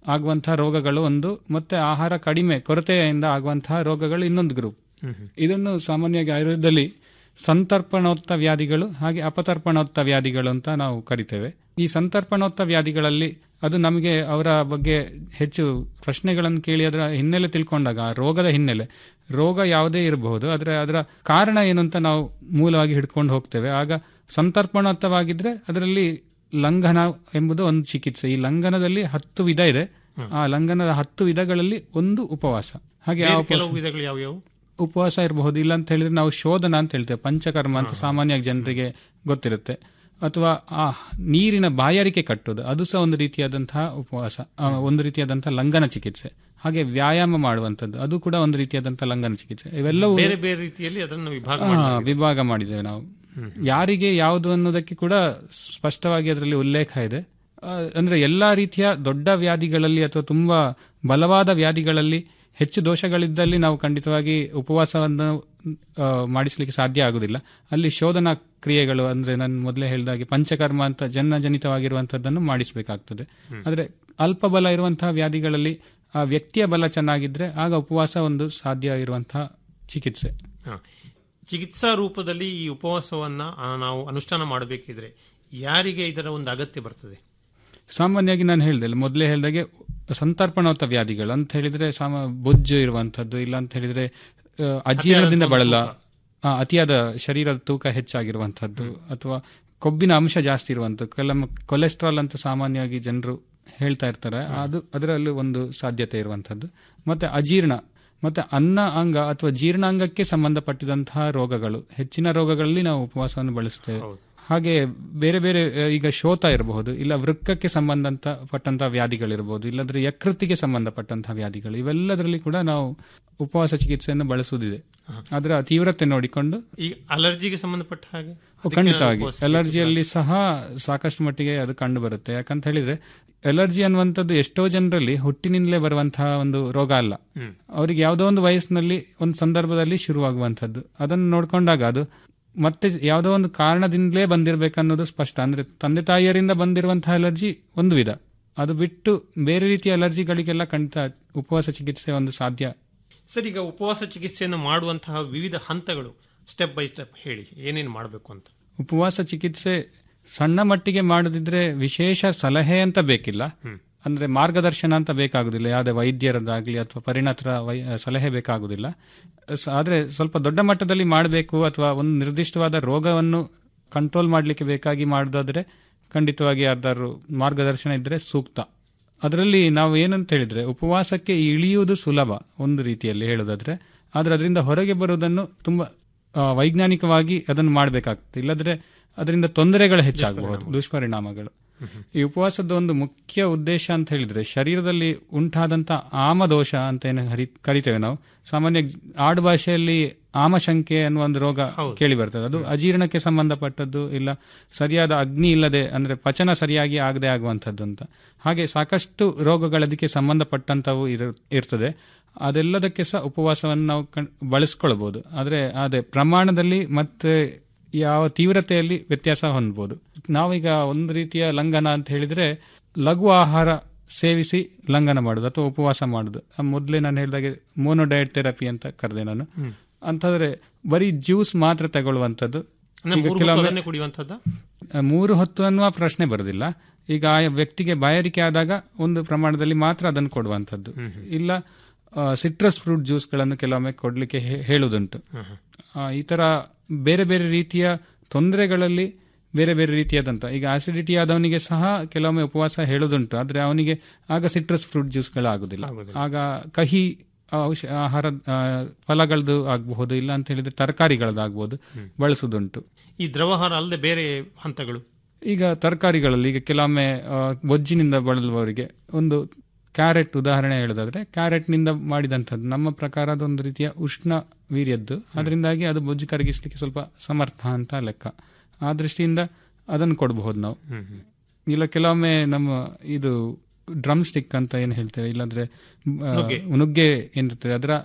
ಆಗುವಂತಹ ರೋಗಗಳು ಒಂದು ಮತ್ತೆ ಆಹಾರ ಕಡಿಮೆ ಕೊರತೆಯಿಂದ ಆಗುವಂತಹ ರೋಗಗಳು ಇನ್ನೊಂದು ಗ್ರೂಪ್ ಇದನ್ನು ಸಾಮಾನ್ಯವಾಗಿ ಆಯುರ್ವೇದದಲ್ಲಿ ಸಂತರ್ಪಣೋತ್ತ ವ್ಯಾಧಿಗಳು ಹಾಗೆ ಅಪತರ್ಪಣೋತ್ತ ವ್ಯಾಧಿಗಳು ಅಂತ ನಾವು ಕರಿತೇವೆ ಈ ಸಂತರ್ಪಣೋತ್ತ ವ್ಯಾಧಿಗಳಲ್ಲಿ ಅದು ನಮಗೆ ಅವರ ಬಗ್ಗೆ ಹೆಚ್ಚು ಪ್ರಶ್ನೆಗಳನ್ನು ಕೇಳಿ ಅದರ ಹಿನ್ನೆಲೆ ತಿಳ್ಕೊಂಡಾಗ ಆ ರೋಗದ ಹಿನ್ನೆಲೆ ರೋಗ ಯಾವುದೇ ಇರಬಹುದು ಆದರೆ ಅದರ ಕಾರಣ ಏನು ಅಂತ ನಾವು ಮೂಲವಾಗಿ ಹಿಡ್ಕೊಂಡು ಹೋಗ್ತೇವೆ ಆಗ ಸಂತರ್ಪಣೋತ್ತವಾಗಿದ್ರೆ ಅದರಲ್ಲಿ ಲಂಘನ ಎಂಬುದು ಒಂದು ಚಿಕಿತ್ಸೆ ಈ ಲಂಘನದಲ್ಲಿ ಹತ್ತು ವಿಧ ಇದೆ ಆ ಲಂಘನದ ಹತ್ತು ವಿಧಗಳಲ್ಲಿ ಒಂದು ಉಪವಾಸ ಹಾಗೆ ಆ ಬೇರೆ ಉಪವಾಸ- ಕೆಲವು ವಿಧಗಳು ಯಾವ್ಯಾವು ಉಪವಾಸ ಇರಬಹುದು ಇಲ್ಲ ಅಂತ ಹೇಳಿದ್ರೆ ನಾವು ಶೋಧನ ಅಂತ ಹೇಳ್ತೇವೆ ಪಂಚಕರ್ಮ ಅಂತ ಸಾಮಾನ್ಯವಾಗಿ ಜನರಿಗೆ ಗೊತ್ತಿರುತ್ತೆ ಅಥವಾ ಆ ನೀರಿನ ಬಾಯಾರಿಕೆ ಕಟ್ಟೋದು ಅದು ಸಹ ಒಂದು ರೀತಿಯಾದಂತಹ ಉಪವಾಸ ಆ, ಒಂದು ರೀತಿಯಾದಂತಹ ಲಂಘನ ಚಿಕಿತ್ಸೆ ಹಾಗೆ ವ್ಯಾಯಾಮ ಮಾಡುವಂಥದ್ದು ಅದು ಕೂಡ ಒಂದು ರೀತಿಯಾದಂತಹ ಲಂಘನ ಚಿಕಿತ್ಸೆ ಇವೆಲ್ಲವೂ ಬೇರೆ ಬೇರೆ ರೀತಿಯಲ್ಲಿ ಅದನ್ನು ವಿಭಾಗ ಆ, ಮಾಡಲಾಗಿದೆ. ವಿಭಾಗ ಮಾಡಿದ್ದೇವೆ ನಾವು ಯಾರಿಗೆ ಯಾವುದು ಅನ್ನೋದಕ್ಕೆ ಕೂಡ ಸ್ಪಷ್ಟವಾಗಿ ಅದರಲ್ಲಿ ಉಲ್ಲೇಖ ಇದೆ ಆ, ಅಂದ್ರೆ ಎಲ್ಲಾ ರೀತಿಯ ದೊಡ್ಡ ವ್ಯಾಧಿಗಳಲ್ಲಿ ಅಥವಾ ತುಂಬಾ ಬಲವಾದ ವ್ಯಾಧಿಗಳಲ್ಲಿ ಹೆಚ್ಚು ದೋಷಗಳಿದ್ದಲ್ಲಿ ನಾವು ಖಂಡಿತವಾಗಿ ಉಪವಾಸವನ್ನು ಆ, ಮಾಡಿಸ್ಲಿಕ್ಕೆ ಸಾಧ್ಯ ಆಗುದಿಲ್ಲ ಅಲ್ಲಿ ಶೋಧನಾ ಕ್ರಿಯೆಗಳು ಅಂದ್ರೆ ನಾನು ಮೊದಲೇ ಹೇಳಿದಾಗೆ ಪಂಚಕರ್ಮ ಅಂತ ಜನ್ಮಜನಿತವಾಗಿರುವಂತದ್ದನ್ನು ಮಾಡಿಸಬೇಕಾಗ್ತದೆ ಆದ್ರೆ ಅಲ್ಪ ಬಲ ಇರುವಂತಹ ವ್ಯಾಧಿಗಳಲ್ಲಿ ಆ ವ್ಯಕ್ತಿಯ ಬಲ ಚೆನ್ನಾಗಿದ್ರೆ ಆಗ ಉಪವಾಸ ಒಂದು ಸಾಧ್ಯ ಇರುವಂತಹ ಚಿಕಿತ್ಸೆ ಹ. ಚಿಕಿತ್ಸಾ ರೂಪದಲ್ಲಿ ಈ ಉಪವಾಸವನ್ನ ಆ, ನಾವು ಅನುಷ್ಠಾನ ಮಾಡಬೇಕಿದ್ರೆ ಯಾರಿಗೆ ಇದರ ಒಂದು ಅಗತ್ಯ ಬರ್ತದೆ ಸಾಮಾನ್ಯವಾಗಿ ನಾನು ಹೇಳಿದೆ ಮೊದಲೇ ಹೇಳಿದಾಗೆ ಸಂತರ್ಪಣೋತ್ತ ವ್ಯಾಧಿಗಳು ಅಂತ ಹೇಳಿದ್ರೆ ಸಾಮ ಬೊಜ್ಜು ಇರುವಂತದ್ದು ಇಲ್ಲ ಅಂತ ಹೇಳಿದ್ರೆ ಆ, ಅಜೀರ್ಣದಿಂದ ಬಳಲ ಆ, ಅತಿಯಾದ ಶರೀರದ ತೂಕ ಹೆಚ್ಚಾಗಿರುವಂತದ್ದು ಅಥವಾ ಕೊಬ್ಬಿನ ಅಂಶ ಜಾಸ್ತಿ ಇರುವಂಥದ್ದು ಕೆಲವು ಕೊಲೆಸ್ಟ್ರಾಲ್ ಅಂತ ಸಾಮಾನ್ಯವಾಗಿ ಜನರು ಹೇಳ್ತಾ ಇರ್ತಾರೆ ಅದು ಅದರಲ್ಲಿ ಒಂದು ಸಾಧ್ಯತೆ ಇರುವಂತದ್ದು ಮತ್ತೆ ಅಜೀರ್ಣ ಮತ್ತೆ ಅನ್ನ ಅಂಗ ಅಥವಾ ಜೀರ್ಣಾಂಗಕ್ಕೆ ಸಂಬಂಧಪಟ್ಟಿದಂತಹ ರೋಗಗಳು ಹೆಚ್ಚಿನ ರೋಗಗಳಲ್ಲಿ ನಾವು ಉಪವಾಸವನ್ನು ಬಳಸ್ತೇವೆ ಹಾಗೆ ಬೇರೆ ಬೇರೆ ಆ, ಈಗ ಶೋತ ಇರಬಹುದು ಇಲ್ಲ ವೃಕ್ಕಕ್ಕೆ ಸಂಬಂಧಂತ ಪಟ್ಟಂತಹ ವ್ಯಾಧಿಗಳಿರಬಹುದು ಇಲ್ಲದ್ರೆ ಯಕೃತಿಗೆ ಸಂಬಂಧಪಟ್ಟಂತಹ ವ್ಯಾಧಿಗಳು ಇವೆಲ್ಲದರಲ್ಲಿ ಕೂಡ ನಾವು ಉಪವಾಸ ಚಿಕಿತ್ಸೆಯನ್ನು ಬಳಸುವುದಿದೆ ಅದರ ತೀವ್ರತೆ ನೋಡಿಕೊಂಡು ಈ ಅಲರ್ಜಿಗೆ ಸಂಬಂಧಪಟ್ಟ ಹಾಗೆ ಓ, ಅದಕ್ಕೆ ಖಂಡಿತವಾಗಿ ನಾವು ಉಪವಾಸ ಅಲರ್ಜಿಯಲ್ಲಿ ಸಹ ಸಾಕಷ್ಟು ಮಟ್ಟಿಗೆ ಅದು ಕಂಡು ಬರುತ್ತೆ ಯಾಕಂತ ಹೇಳಿದ್ರೆ ಅಲರ್ಜಿ ಅನ್ನುವಂಥದ್ದು ಎಷ್ಟೋ ಜನರಲ್ಲಿ ಹುಟ್ಟಿನಿಂದಲೇ ಬರುವಂತಹ ಒಂದು ರೋಗ ಅಲ್ಲ ಹ್ಮ್. ಅವರಿಗೆ ಯಾವುದೋ ಒಂದು ವಯಸ್ಸಿನಲ್ಲಿ ಒಂದು ಸಂದರ್ಭದಲ್ಲಿ ಶುರುವಾಗುವಂಥದ್ದು ಅದನ್ನು ನೋಡ್ಕೊಂಡಾಗ ಅದು ಮತ್ತೆ ಯಾವುದೋ ಒಂದು ಕಾರಣದಿಂದಲೇ ಬಂದಿರಬೇಕನ್ನೋದು ಸ್ಪಷ್ಟ ಅಂದ್ರೆ ತಂದೆ ತಾಯಿಯರಿಂದ ಬಂದಿರುವಂತಹ ಅಲರ್ಜಿ ಒಂದು ವಿಧ ಅದು ಬಿಟ್ಟು ಬೇರೆ ರೀತಿಯ ಅಲರ್ಜಿಗಳಿಗೆಲ್ಲ ಖಂಡಿತ ಉಪವಾಸ ಚಿಕಿತ್ಸೆ ಒಂದು ಸಾಧ್ಯ ಸರ್ ಈಗ ಉಪವಾಸ ಚಿಕಿತ್ಸೆಯನ್ನು ಮಾಡುವಂತಹ ವಿವಿಧ ಹಂತಗಳು ಸ್ಟೆಪ್ ಬೈ ಸ್ಟೆಪ್ ಹೇಳಿ ಏನೇನು ಮಾಡಬೇಕು ಅಂತ ಉಪವಾಸ ಚಿಕಿತ್ಸೆ ಸಣ್ಣ ಮಟ್ಟಿಗೆ ಮಾಡದಿದ್ರೆ ವಿಶೇಷ ಸಲಹೆ ಅಂತ ಬೇಕಿಲ್ಲ ಅಂದ್ರೆ ಮಾರ್ಗದರ್ಶನ ಅಂತ ಬೇಕಾಗುದಿಲ್ಲ ಯಾವುದೇ ವೈದ್ಯರದಾಗ್ಲಿ ಅಥವಾ ಪರಿಣತರ ವೈ ಸಲಹೆ ಬೇಕಾಗುದಿಲ್ಲ ಸ- ಆದ್ರೆ ಸ್ವಲ್ಪ ದೊಡ್ಡ ಮಟ್ಟದಲ್ಲಿ ಮಾಡಬೇಕು ಅಥವಾ ಒಂದು ನಿರ್ದಿಷ್ಟವಾದ ರೋಗವನ್ನು ಕಂಟ್ರೋಲ್ ಮಾಡಲಿಕ್ಕೆ ಬೇಕಾಗಿ ಮಾಡೋದಾದ್ರೆ ಖಂಡಿತವಾಗಿ ಯಾರ್ದಾರು ಮಾರ್ಗದರ್ಶನ ಇದ್ರೆ ಸೂಕ್ತ ಅದರಲ್ಲಿ ನಾವು ಏನಂತ ಹೇಳಿದ್ರೆ ಉಪವಾಸಕ್ಕೆ ಇಳಿಯುವುದು ಸುಲಭ ಒಂದು ರೀತಿಯಲ್ಲಿ ಹೇಳೋದಾದ್ರೆ ಆದ್ರೆ ಅದರಿಂದ ಹೊರಗೆ ಬರುವುದನ್ನು ತುಂಬಾ ಆ, ವೈಜ್ಞಾನಿಕವಾಗಿ ಅದನ್ನು ಮಾಡಬೇಕಾಗ್ತದೆ ಇಲ್ಲದ್ರೆ ಅದರಿಂದ ತೊಂದರೆಗಳು ಹೆಚ್ಚಾಗಬಹುದು ದುಷ್ಪರಿಣಾಮಗಳು ಈ ಉಪವಾಸದ ಒಂದು ಮುಖ್ಯ ಉದ್ದೇಶ ಅಂತ ಹೇಳಿದ್ರೆ ಶರೀರದಲ್ಲಿ ಉಂಟಾದಂತ ಆಮದೋಷ ಅಂತ ಏನು ಹರಿ ಕರಿತೇವೆ ನಾವು ಸಾಮಾನ್ಯ ಆಡು ಭಾಷೆಯಲ್ಲಿ ಆಮಶಂಕೆ ಅನ್ನುವ ಒಂದು ರೋಗ ಕೇಳಿ ಬರ್ತದೆ ಅದು ಅಜೀರ್ಣಕ್ಕೆ ಸಂಬಂಧಪಟ್ಟದ್ದು ಇಲ್ಲ ಸರಿಯಾದ ಅಗ್ನಿ ಇಲ್ಲದೆ ಅಂದ್ರೆ ಪಚನ ಸರಿಯಾಗಿ ಆಗದೆ ಆಗುವಂಥದ್ದು ಅಂತ ಹಾಗೆ ಸಾಕಷ್ಟು ರೋಗಗಳು ಅದಕ್ಕೆ ಸಂಬಂಧಪಟ್ಟಂತವು ಇರು- ಇರ್ತದೆ ಅದೆಲ್ಲದಕ್ಕೆ ಸಹ ಉಪವಾಸವನ್ನು ನಾವು ಕಣ್- ಬಳಸ್ಕೊಳ್ಬಹುದು ಆದ್ರೆ ಅದೇ ಪ್ರಮಾಣದಲ್ಲಿ ಮತ್ತೆ ಯಾವ ತೀವ್ರತೆಯಲ್ಲಿ ವ್ಯತ್ಯಾಸ ಹೊಂದಬಹುದು ನಾವೀಗ ಒಂದು ರೀತಿಯ ಲಂಘನ ಅಂತ ಹೇಳಿದ್ರೆ ಲಘು ಆಹಾರ ಸೇವಿಸಿ ಲಂಘನ ಮಾಡುದು ಅಥವಾ ಉಪವಾಸ ಮಾಡುದು ಆ ಮೊದಲೇ ನಾನು ಹೇಳಿದಾಗೆ ಮೋನೋಡಯಟ್ ಥೆರಪಿ ಅಂತ ಕರೆದೆ ನಾನು ಹ್ಮ್. ಅಂತಂದ್ರೆ ಬರೀ ಜ್ಯೂಸ್ ಮಾತ್ರ ತಗೊಳ್ಳುವಂಥದ್ದು ಅಂದ್ರೆ ಈಗ ಮೂರು ಹೊತ್ತು ಕೆಲವೊಮ್ಮೆ- ಅದನ್ನೇ ಕುಡಿಯುವಂಥದ್ದ ಆ, ಮೂರು ಹೊತ್ತು ಅನ್ನುವ ಪ್ರಶ್ನೆ ಬರುದಿಲ್ಲ ಈಗ ಆ ವ್ಯಕ್ತಿಗೆ ಬಾಯಾರಿಕೆ ಆದಾಗ ಒಂದು ಪ್ರಮಾಣದಲ್ಲಿ ಮಾತ್ರ ಅದನ್ನು ಕೊಡುವಂಥದ್ದು ಇಲ್ಲ ಸಿಟ್ರಸ್ ಫ್ರೂಟ್ ಜ್ಯೂಸ್ಗಳನ್ನು ಕೆಲವೊಮ್ಮೆ ಕೊಡ್ಲಿಕ್ಕೆ ಹೇ- ಹೇಳುವುದುಂಟು ಆ, ಈ ತರ ಬೇರೆ ಬೇರೆ ರೀತಿಯ ತೊಂದರೆಗಳಲ್ಲಿ ಬೇರೆ ಬೇರೆ ರೀತಿಯಾದಂತ ಈಗ ಆಸಿಡಿಟಿ ಆದವನಿಗೆ ಸಹ ಕೆಲವೊಮ್ಮೆ ಉಪವಾಸ ಹೇಳುದುಂಟು ಆದ್ರೆ ಅವನಿಗೆ ಆಗ ಸಿಟ್ರಸ್ ಫ್ರೂಟ್ ಜ್ಯೂಸ್ಗಳಾಗುದಿಲ್ಲ ಆಗ ಕಹಿ ಔಷ ಆಹಾರ ಆ, ಫಲಗಳದ್ದು ಆಗಬಹುದು ಇಲ್ಲ ಅಂತ ಹೇಳಿದ್ರೆ ತರಕಾರಿಗಳದ್ದು ಆಗ್ಬಹುದು ಬಳಸುದುಂಟು ಈ ದ್ರವಹಾರ ಅಲ್ಲದೆ ಬೇರೆ ಹಂತಗಳು ಈಗ ತರಕಾರಿಗಳಲ್ಲಿ ಈಗ ಕೆಲವೊಮ್ಮೆ ಆ, ಬೊಜ್ಜಿನಿಂದ ಬಳಲುವವರಿಗೆ ಒಂದು ಕ್ಯಾರೆಟ್ ಉದಾಹರಣೆ ಹೇಳೋದಾದ್ರೆ ಕ್ಯಾರೆಟ್ನಿಂದ ಮಾಡಿದಂಥದ್ದು ನಮ್ಮ ಪ್ರಕಾರ ಅದೊಂದು ರೀತಿಯ ಉಷ್ಣ ವೀರ್ಯದ್ದು ಅದರಿಂದಾಗಿ ಅದು ಬೊಜ್ಜು ಕರಗಿಸ್ಲಿಕ್ಕೆ ಸ್ವಲ್ಪ ಸಮರ್ಥ ಅಂತ ಲೆಕ್ಕ ಆ ದೃಷ್ಟಿಯಿಂದ ಅದನ್ನು ಕೊಡಬಹುದು ನಾವು ಇಲ್ಲ ಕೆಲವೊಮ್ಮೆ ನಮ್ಮ ಇದು ಡ್ರಮ್ ಸ್ಟಿಕ್ ಅಂತ ಏನು ಹೇಳ್ತೇವೆ ಇಲ್ಲಾಂದ್ರೆ ಆ, ನುಗ್ಗೆ. ನುಗ್ಗೆ ಏನಿರ್ತದೆ ಅದರ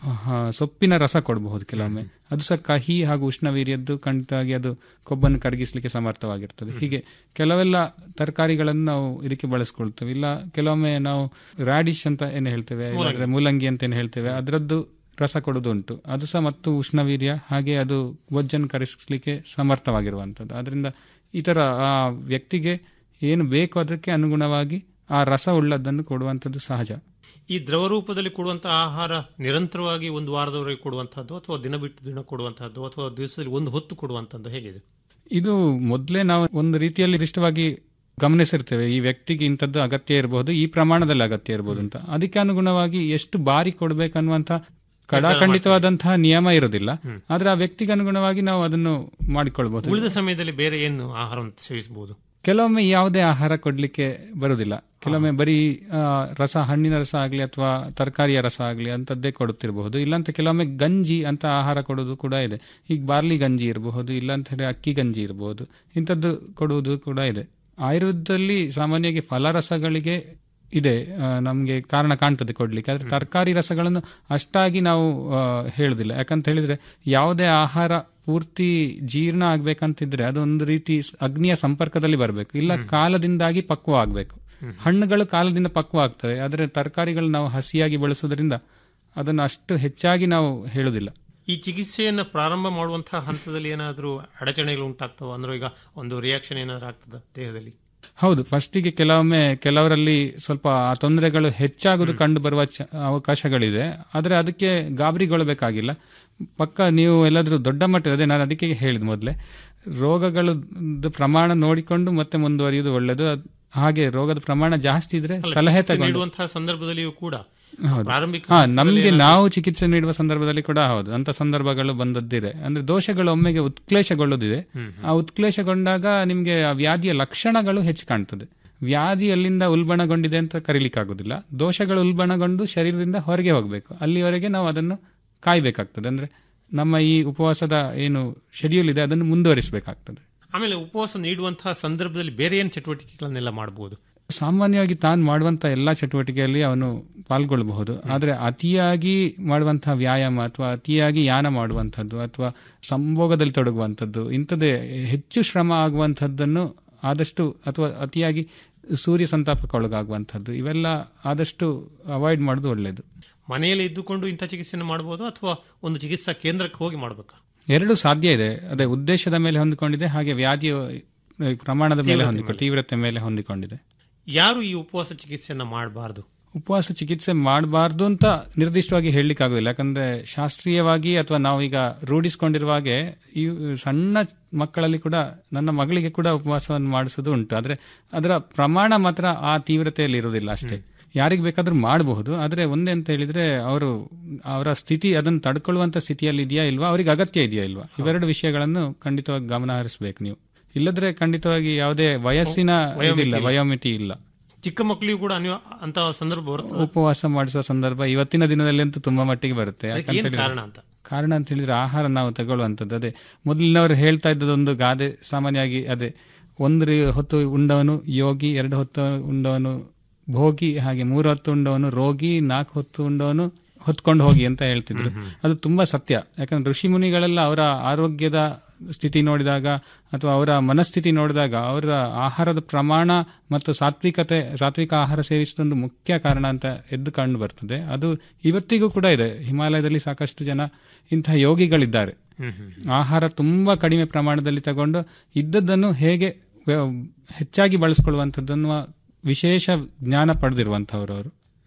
ಆ, ಸೊಪ್ಪಿನ ರಸ ಕೊಡಬಹುದು ಕೆಲವೊಮ್ಮೆ ಅದು ಸಹ ಕಹಿ ಹಾಗೂ ಉಷ್ಣವೀರ್ಯದ್ದು ಖಂಡಿತವಾಗಿ ಅದು ಕೊಬ್ಬನ್ನು ಕರಗಿಸಲಿಕ್ಕೆ ಸಮರ್ಥವಾಗಿರ್ತದೆ ಹೀಗೆ ಕೆಲವೆಲ್ಲ ತರಕಾರಿಗಳನ್ನು ನಾವು ಇದಕ್ಕೆ ಬಳಸ್ಕೊಳ್ತೇವೆ ಇಲ್ಲ ಕೆಲವೊಮ್ಮೆ ನಾವು ರಾಡಿಶ್ ಅಂತ ಏನು ಹೇಳ್ತೇವೆ ಇಲ್ಲಾಂದ್ರೆ ಮೂಲಂಗಿ ಅಂತ ಏನು ಹೇಳ್ತೇವೆ ಅದರದ್ದು ರಸ ಕೊಡೋದು ಉಂಟು ಅದು ಸಹ ಮತ್ತು ಉಷ್ಣವೀರ್ಯ ಹಾಗೆ ಅದು ಬೊಜ್ಜನ್ನು ಕರಗಿಸಲಿಕ್ಕೆ ಸಮರ್ಥವಾಗಿರುವಂಥದ್ದು ಅದರಿಂದ ಈ ಥರ ಆ ವ್ಯಕ್ತಿಗೆ ಏನು ಬೇಕು ಅದಕ್ಕೆ ಅನುಗುಣವಾಗಿ ಆ ರಸ ಉಳ್ಳದನ್ನು ಕೊಡುವಂಥದ್ದು ಸಹಜ ಈ ದ್ರವ ರೂಪದಲ್ಲಿ ಕೊಡುವಂತಹ ಆಹಾರ ನಿರಂತರವಾಗಿ ಒಂದು ವಾರದವರೆಗೆ ಕೊಡುವಂತಹದ್ದು ಅಥವಾ ದಿನ ಬಿಟ್ಟು ದಿನ ಕೊಡುವಂತಹದ್ದು ಅಥವಾ ದಿವಸದಲ್ಲಿ ಒಂದು ಹೊತ್ತು ಕೊಡುವಂತಹದ್ದು ಹೇಗಿದೆ ಇದು ಮೊದಲೇ ನಾವು ಒಂದು ರೀತಿಯಲ್ಲಿ ಇಷ್ಟವಾಗಿ ಗಮನಿಸಿರ್ತೇವೆ ಈ ವ್ಯಕ್ತಿಗೆ ಇಂಥದ್ದು ಅಗತ್ಯ ಇರಬಹುದು ಈ ಪ್ರಮಾಣದಲ್ಲಿ ಅಗತ್ಯ ಇರಬಹುದು ಅಂತ ಅದಕ್ಕೆ ಅನುಗುಣವಾಗಿ ಎಷ್ಟು ಬಾರಿ ಕೊಡಬೇಕನ್ನುವಂತ ಕಡಾಖಂಡಿತವಾದಂತಹ ನಿಯಮ ಇರೋದಿಲ್ಲ ಆದ್ರೆ ಆ ವ್ಯಕ್ತಿಗೆ ಅನುಗುಣವಾಗಿ ನಾವು ಅದನ್ನು ಮಾಡಿಕೊಳ್ಬಹುದು ಉಳಿದ ಸಮಯದಲ್ಲಿ ಬೇರೆ ಏನು ಆಹಾರವನ್ನು ಸೇವಿಸಬಹುದು ಕೆಲವೊಮ್ಮೆ ಯಾವುದೇ ಆಹಾರ ಕೊಡ್ಲಿಕ್ಕೆ ಬರುವುದಿಲ್ಲ ಕೆಲವೊಮ್ಮೆ ಬರೀ ಆ, ರಸ ಹಣ್ಣಿನ ರಸ ಆಗಲಿ ಅಥವಾ ತರಕಾರಿಯ ರಸ ಆಗಲಿ ಅಂತದ್ದೇ ಕೊಡುತ್ತಿರಬಹುದು ಇಲ್ಲಾಂತ ಕೆಲವೊಮ್ಮೆ ಗಂಜಿ ಅಂತ ಆಹಾರ ಕೊಡೋದು ಕೂಡ ಇದೆ ಈಗ ಬಾರ್ಲಿ ಗಂಜಿ ಇರಬಹುದು ಇಲ್ಲಾಂತ ಹೇಳಿ ಅಕ್ಕಿ ಗಂಜಿ ಇರಬಹುದು ಇಂಥದ್ದು ಕೊಡುವುದು ಕೂಡ ಇದೆ ಆಯುರ್ವೇದದಲ್ಲಿ ಸಾಮಾನ್ಯವಾಗಿ ಫಲರಸಗಳಿಗೆ ಇದೆ ನಮಗೆ ಕಾರಣ ಕಾಣ್ತದೆ ಕೊಡ್ಲಿಕ್ಕೆ ಆದ್ರೆ ತರಕಾರಿ ರಸಗಳನ್ನು ಅಷ್ಟಾಗಿ ನಾವು ಆ, ಹೇಳುದಿಲ್ಲ ಯಾಕಂತ ಹೇಳಿದ್ರೆ ಯಾವುದೇ ಆಹಾರ ಪೂರ್ತಿ ಜೀರ್ಣ ಆಗ್ಬೇಕಂತಿದ್ರೆ ಅದೊಂದು ರೀತಿ ಸ್- ಅಗ್ನಿಯ ಸಂಪರ್ಕದಲ್ಲಿ ಬರಬೇಕು ಇಲ್ಲ ಕಾಲದಿಂದಾಗಿ ಪಕ್ವ ಆಗ್ಬೇಕು ಹಣ್ಣುಗಳು ಕಾಲದಿಂದ ಪಕ್ವ ಆಗ್ತವೆ ಆದರೆ ತರಕಾರಿಗಳು ನಾವು ಹಸಿಯಾಗಿ ಬಳಸೋದ್ರಿಂದ ಅದನ್ನು ಅಷ್ಟು ಹೆಚ್ಚಾಗಿ ನಾವು ಹೇಳುದಿಲ್ಲ ಈ ಚಿಕಿತ್ಸೆಯನ್ನು ಪ್ರಾರಂಭ ಮಾಡುವಂತಹ ಹಂತದಲ್ಲಿ ಏನಾದರೂ ಅಡಚಣೆಗಳು ಉಂಟಾಗ್ತವ ಅಂದ್ರೆ ಈಗ ಒಂದು ರಿಯಾಕ್ಷನ್ ಏನಾದ್ರು ಆಗ್ತದ ದೇಹದಲ್ಲಿ ಹೌದು ಫಸ್ಟಿಗೆ ಕೆಲವೊಮ್ಮೆ ಕೆಲವರಲ್ಲಿ ಸ್ವಲ್ಪ ಆ ತೊಂದರೆಗಳು ಹೆಚ್ಚಾಗುವುದು ಕಂಡು ಬರುವ ಚ- ಅವಕಾಶಗಳಿದೆ ಆದರೆ ಅದಕ್ಕೆ ಗಾಬರಿಗೊಳ್ಳಬೇಕಾಗಿಲ್ಲ ಪಕ್ಕ ನೀವು ಎಲ್ಲಾದ್ರೂ ದೊಡ್ಡ ಮಟ್ಟ ಅದೇ ನಾನು ಅದಕ್ಕೆ ಹೇಳಿದ ಮೊದಲೇ ರೋಗಗಳ ಪ್ರಮಾಣ ನೋಡಿಕೊಂಡು ಮತ್ತೆ ಮುಂದುವರಿಯುವುದು ಒಳ್ಳೆಯದು ಅದ್- ಹಾಗೆ ರೋಗದ ಪ್ರಮಾಣ ಜಾಸ್ತಿ ಇದ್ರೆ ಅಲ್ಲ, ಸಲಹೆ ಚಿಕಿತ್ಸೆ ತಗೊಂಡು ನೀಡುವಂತಹ ಸಂದರ್ಭದಲ್ಲಿಯೂ ಕೂಡ ಹೌದು. ಪ್ರಾರಂಭಿಕ ಹಾ ಹಂತದಲ್ಲಿ ನಮ್ಗೆ ಏನಾದ್ರು- ನಾವು ಚಿಕಿತ್ಸೆ ನೀಡುವ ಸಂದರ್ಭದಲ್ಲಿ ಕೂಡ ಹೌದು ಅಂತ ಸಂದರ್ಭಗಳು ಬಂದದ್ದಿದೆ ಅಂದ್ರೆ ದೋಷಗಳು ಒಮ್ಮೆಗೆ ಉತ್ಕ್ಲೇಶಗೊಳ್ಳೋದಿದೆ ಆ ಉತ್ಕ್ಲೇಶಗೊಂಡಾಗ ನಿಮ್ಗೆ ಆ ವ್ಯಾಧಿಯ ಲಕ್ಷಣಗಳು ಹೆಚ್ಚು ಕಾಣ್ತದೆ ವ್ಯಾಧಿ ಅಲ್ಲಿಂದ ಉಲ್ಬಣಗೊಂಡಿದೆ ಅಂತ ಕರೀಲಿಕ್ಕಾಗೋದಿಲ್ಲ ದೋಷಗಳು ಉಲ್ಬಣಗೊಂಡು ಶರೀರದಿಂದ ಹೊರಗೆ ಹೋಗಬೇಕು ಅಲ್ಲಿವರೆಗೆ ನಾವು ಅದನ್ನು ಕಾಯ್ಬೇಕಾಗ್ತದೆ ಅಂದ್ರೆ ನಮ್ಮ ಈ ಉಪವಾಸದ ಏನು ಶೆಡ್ಯೂಲ್ ಇದೆ ಅದನ್ನು ಮುಂದುವರಿಸಬೇಕಾಗ್ತದೆ ಆಮೇಲೆ ಉಪವಾಸ ನೀಡುವಂತಹ ಸಂದರ್ಭದಲ್ಲಿ ಬೇರೆ ಏನು ಚಟುವಟಿಕೆಗಳನ್ನೆಲ್ಲ ಮಾಡಬಹುದು ಸಾಮಾನ್ಯವಾಗಿ ತಾನು ಮಾಡುವಂತಹ ಎಲ್ಲಾ ಚಟುವಟಿಕೆಯಲ್ಲಿ ಅವನು ಪಾಲ್ಗೊಳ್ಳಬಹುದು ಆದರೆ ಅತಿಯಾಗಿ ಮಾಡುವಂತಹ ವ್ಯಾಯಾಮ ಅಥವಾ ಅತಿಯಾಗಿ ಯಾನ ಮಾಡುವಂಥದ್ದು ಅಥವಾ ಸಂಭೋಗದಲ್ಲಿ ತೊಡಗುವಂಥದ್ದು ಇಂಥದ್ದೇ ಹೆಚ್ಚು ಶ್ರಮ ಆಗುವಂಥದ್ದನ್ನು ಆದಷ್ಟು ಅಥವಾ ಅತಿಯಾಗಿ ಸೂರ್ಯ ಸಂತಾಪಕ್ಕೊಳಗಾಗುವಂಥದ್ದು ಇವೆಲ್ಲ ಆದಷ್ಟು ಅವಾಯ್ಡ್ ಮಾಡೋದು ಒಳ್ಳೆಯದು ಮನೆಯಲ್ಲಿ ಇದ್ದುಕೊಂಡು ಇಂಥ ಚಿಕಿತ್ಸೆಯನ್ನು ಮಾಡಬಹುದು ಅಥವಾ ಒಂದು ಚಿಕಿತ್ಸಾ ಕೇಂದ್ರಕ್ಕೆ ಹೋಗಿ ಮಾಡಬೇಕಾ ಎರಡು ಸಾಧ್ಯ ಇದೆ ಅದೇ ಉದ್ದೇಶದ ಮೇಲೆ ಹೊಂದಿಕೊಂಡಿದೆ ಹಾಗೆ ವ್ಯಾಧಿಯ ಆ, ಪ್ರಮಾಣದ ಮೇಲೆ ತೀವ್ರತೆ ಹೊಂದಿಕೊಂಡು ತೀವ್ರತೆ ಮೇಲೆ ಹೊಂದಿಕೊಂಡಿದೆ ಯಾರು ಈ ಉಪವಾಸ ಚಿಕಿತ್ಸೆಯನ್ನ ಮಾಡಬಾರದು ಉಪವಾಸ ಚಿಕಿತ್ಸೆ ಮಾಡಬಾರ್ದು ಅಂತ ನಿರ್ದಿಷ್ಟವಾಗಿ ಹೇಳಲಿಕ್ಕಾಗೋದಿಲ್ಲ ಯಾಕಂದ್ರೆ ಶಾಸ್ತ್ರೀಯವಾಗಿ ಅಥವಾ ನಾವು ಈಗ ರೂಢಿಸಿಕೊಂಡಿರುವ ಹಾಗೆ ಈ ಸಣ್ಣ ಮಕ್ಕಳಲ್ಲಿ ಕೂಡ ನನ್ನ ಮಗಳಿಗೆ ಕೂಡ ಉಪವಾಸವನ್ನು ಮಾಡಿಸೋದು ಉಂಟು ಆದ್ರೆ ಅದರ ಪ್ರಮಾಣ ಮಾತ್ರ ಆ ತೀವ್ರತೆಯಲ್ಲಿ ಇರುವುದಿಲ್ಲ ಅಷ್ಟೇ ಯಾರಿಗೆ ಬೇಕಾದ್ರೂ ಮಾಡಬಹುದು ಆದ್ರೆ ಒಂದೇ ಅಂತ ಹೇಳಿದ್ರೆ ಅವರು ಅವರ ಸ್ಥಿತಿ ಅದನ್ನು ತಡ್ಕೊಳ್ಳುವಂತ ಸ್ಥಿತಿಯಲ್ಲಿ ಇದೆಯಾ ಇಲ್ವಾ ಅವರಿಗೆ ಅಗತ್ಯ ಇದೆಯಾ ಇಲ್ವಾ ಇವೆರಡು ವಿಷಯಗಳನ್ನು ಖಂಡಿತವಾಗಿ ಗಮನ ಹರಿಸಬೇಕು ನೀವು ಇಲ್ಲದ್ರೆ ಖಂಡಿತವಾಗಿ ಯಾವುದೇ ವಯಸ್ಸಿನ ವಯೋಮಿತಿ ಇದಿಲ್ಲ ಇಲ್ಲ. ವಯೋಮಿತಿ ಇಲ್ಲ ಚಿಕ್ಕ ಮಕ್ಕಳಿಗೂ ಕೂಡ ಅನ್ಯ ಅಂತ ಸಂದರ್ಭ ಬರುತ್ತೆ ಉಪವಾಸ ಮಾಡಿಸುವ ಸಂದರ್ಭ ಇವತ್ತಿನ ದಿನದಲ್ಲಿ ಅಂತೂ ತುಂಬಾ ಮಟ್ಟಿಗೆ ಬರುತ್ತೆ ಅದಕ್ಕೆ ಯಾಕಂತ ಏನ್ ಹೇಳಿದ್ರೆ- ಕಾರಣ ಅಂತ? ಕಾರಣ ಅಂತ ಹೇಳಿದ್ರೆ ಆಹಾರ ನಾವು ತಗೊಳ್ಳುವಂಥದ್ದು ಅದೇ ಮೊದಲಿನವರು ಹೇಳ್ತಾ ಇದ್ದದೊಂದು ಗಾದೆ ಸಾಮಾನ್ಯವಾಗಿ ಅದೇ ಒಂದು ರೀ- ಹೊತ್ತು ಉಂಡವನು ಯೋಗಿ ಎರಡು ಹೊತ್ತು ಉಂಡವನು ಭೋಗಿ ಹಾಗೆ ಮೂರು ಹೊತ್ತು ಉಂಡವನು ರೋಗಿ ನಾಲ್ಕು ಹೊತ್ತು ಉಂಡವನು ಹೊತ್ಕೊಂಡು ಹೋಗಿ ಅಂತ ಹೇಳ್ತಿದ್ರು ಅದು ತುಂಬಾ ಸತ್ಯ ಯಾಕಂದ್ರೆ ಋಷಿ ಮುನಿಗಳೆಲ್ಲ ಅವರ ಆರೋಗ್ಯದ ಸ್ಥಿತಿ ನೋಡಿದಾಗ ಅಥವಾ ಅವರ ಮನಸ್ಥಿತಿ ನೋಡಿದಾಗ ಅವರ ಆಹಾರದ ಪ್ರಮಾಣ ಮತ್ತು ಸಾತ್ವಿಕತೆ ಸಾತ್ವಿಕ ಆಹಾರ ಸೇವಿಸುವುದೊಂದು ಮುಖ್ಯ ಕಾರಣ ಅಂತ ಎದ್ದು ಕಂಡು ಬರ್ತದೆ ಅದು ಇವತ್ತಿಗೂ ಕೂಡ ಇದೆ ಹಿಮಾಲಯದಲ್ಲಿ ಸಾಕಷ್ಟು ಜನ ಇಂತಹ ಯೋಗಿಗಳಿದ್ದಾರೆ ಆಹಾರ ತುಂಬಾ ಕಡಿಮೆ ಪ್ರಮಾಣದಲ್ಲಿ ತಗೊಂಡು ಇದ್ದದ್ದನ್ನು ಹೇಗೆ ವ್ಯ- ಹೆಚ್ಚಾಗಿ ಬಳಸ್ಕೊಳ್ಳುವಂಥದ್ದನ್ನು ವಿಶೇಷ ಜ್ಞಾನ ಪಡೆದಿರುವಂತಹವರು ಅವರು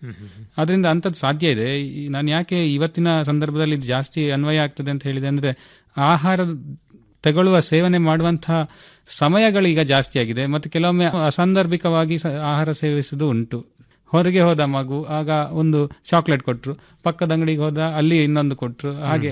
ಅದರಿಂದ ಅಂಥದ್ದು ಸಾಧ್ಯ ಇದೆ ಈ- ನಾನು ಯಾಕೆ ಇವತ್ತಿನ ಸಂದರ್ಭದಲ್ಲಿ ಇದು ಜಾಸ್ತಿ ಅನ್ವಯ ಆಗ್ತದೆ ಅಂತ ಹೇಳಿದೆ ಅಂದ್ರೆ ಆಹಾರ ತಗೊಳ್ಳುವ ಸೇವನೆ ಮಾಡುವಂತಹ ಸಮಯಗಳು ಈಗ ಜಾಸ್ತಿ ಆಗಿದೆ ಮತ್ತು ಕೆಲವೊಮ್ಮೆ ಅಸಾಂದರ್ಭಿಕವಾಗಿ ಸ- ಆಹಾರ ಸೇವಿಸುವುದು ಉಂಟು ಹೊರಗೆ ಹೋದ ಮಗು ಆಗ ಒಂದು ಚಾಕ್ಲೇಟ್ ಕೊಟ್ರು ಪಕ್ಕದ ಅಂಗಡಿಗೆ ಹೋದ ಅಲ್ಲಿ ಇನ್ನೊಂದು ಕೊಟ್ರು ಹಾಗೆ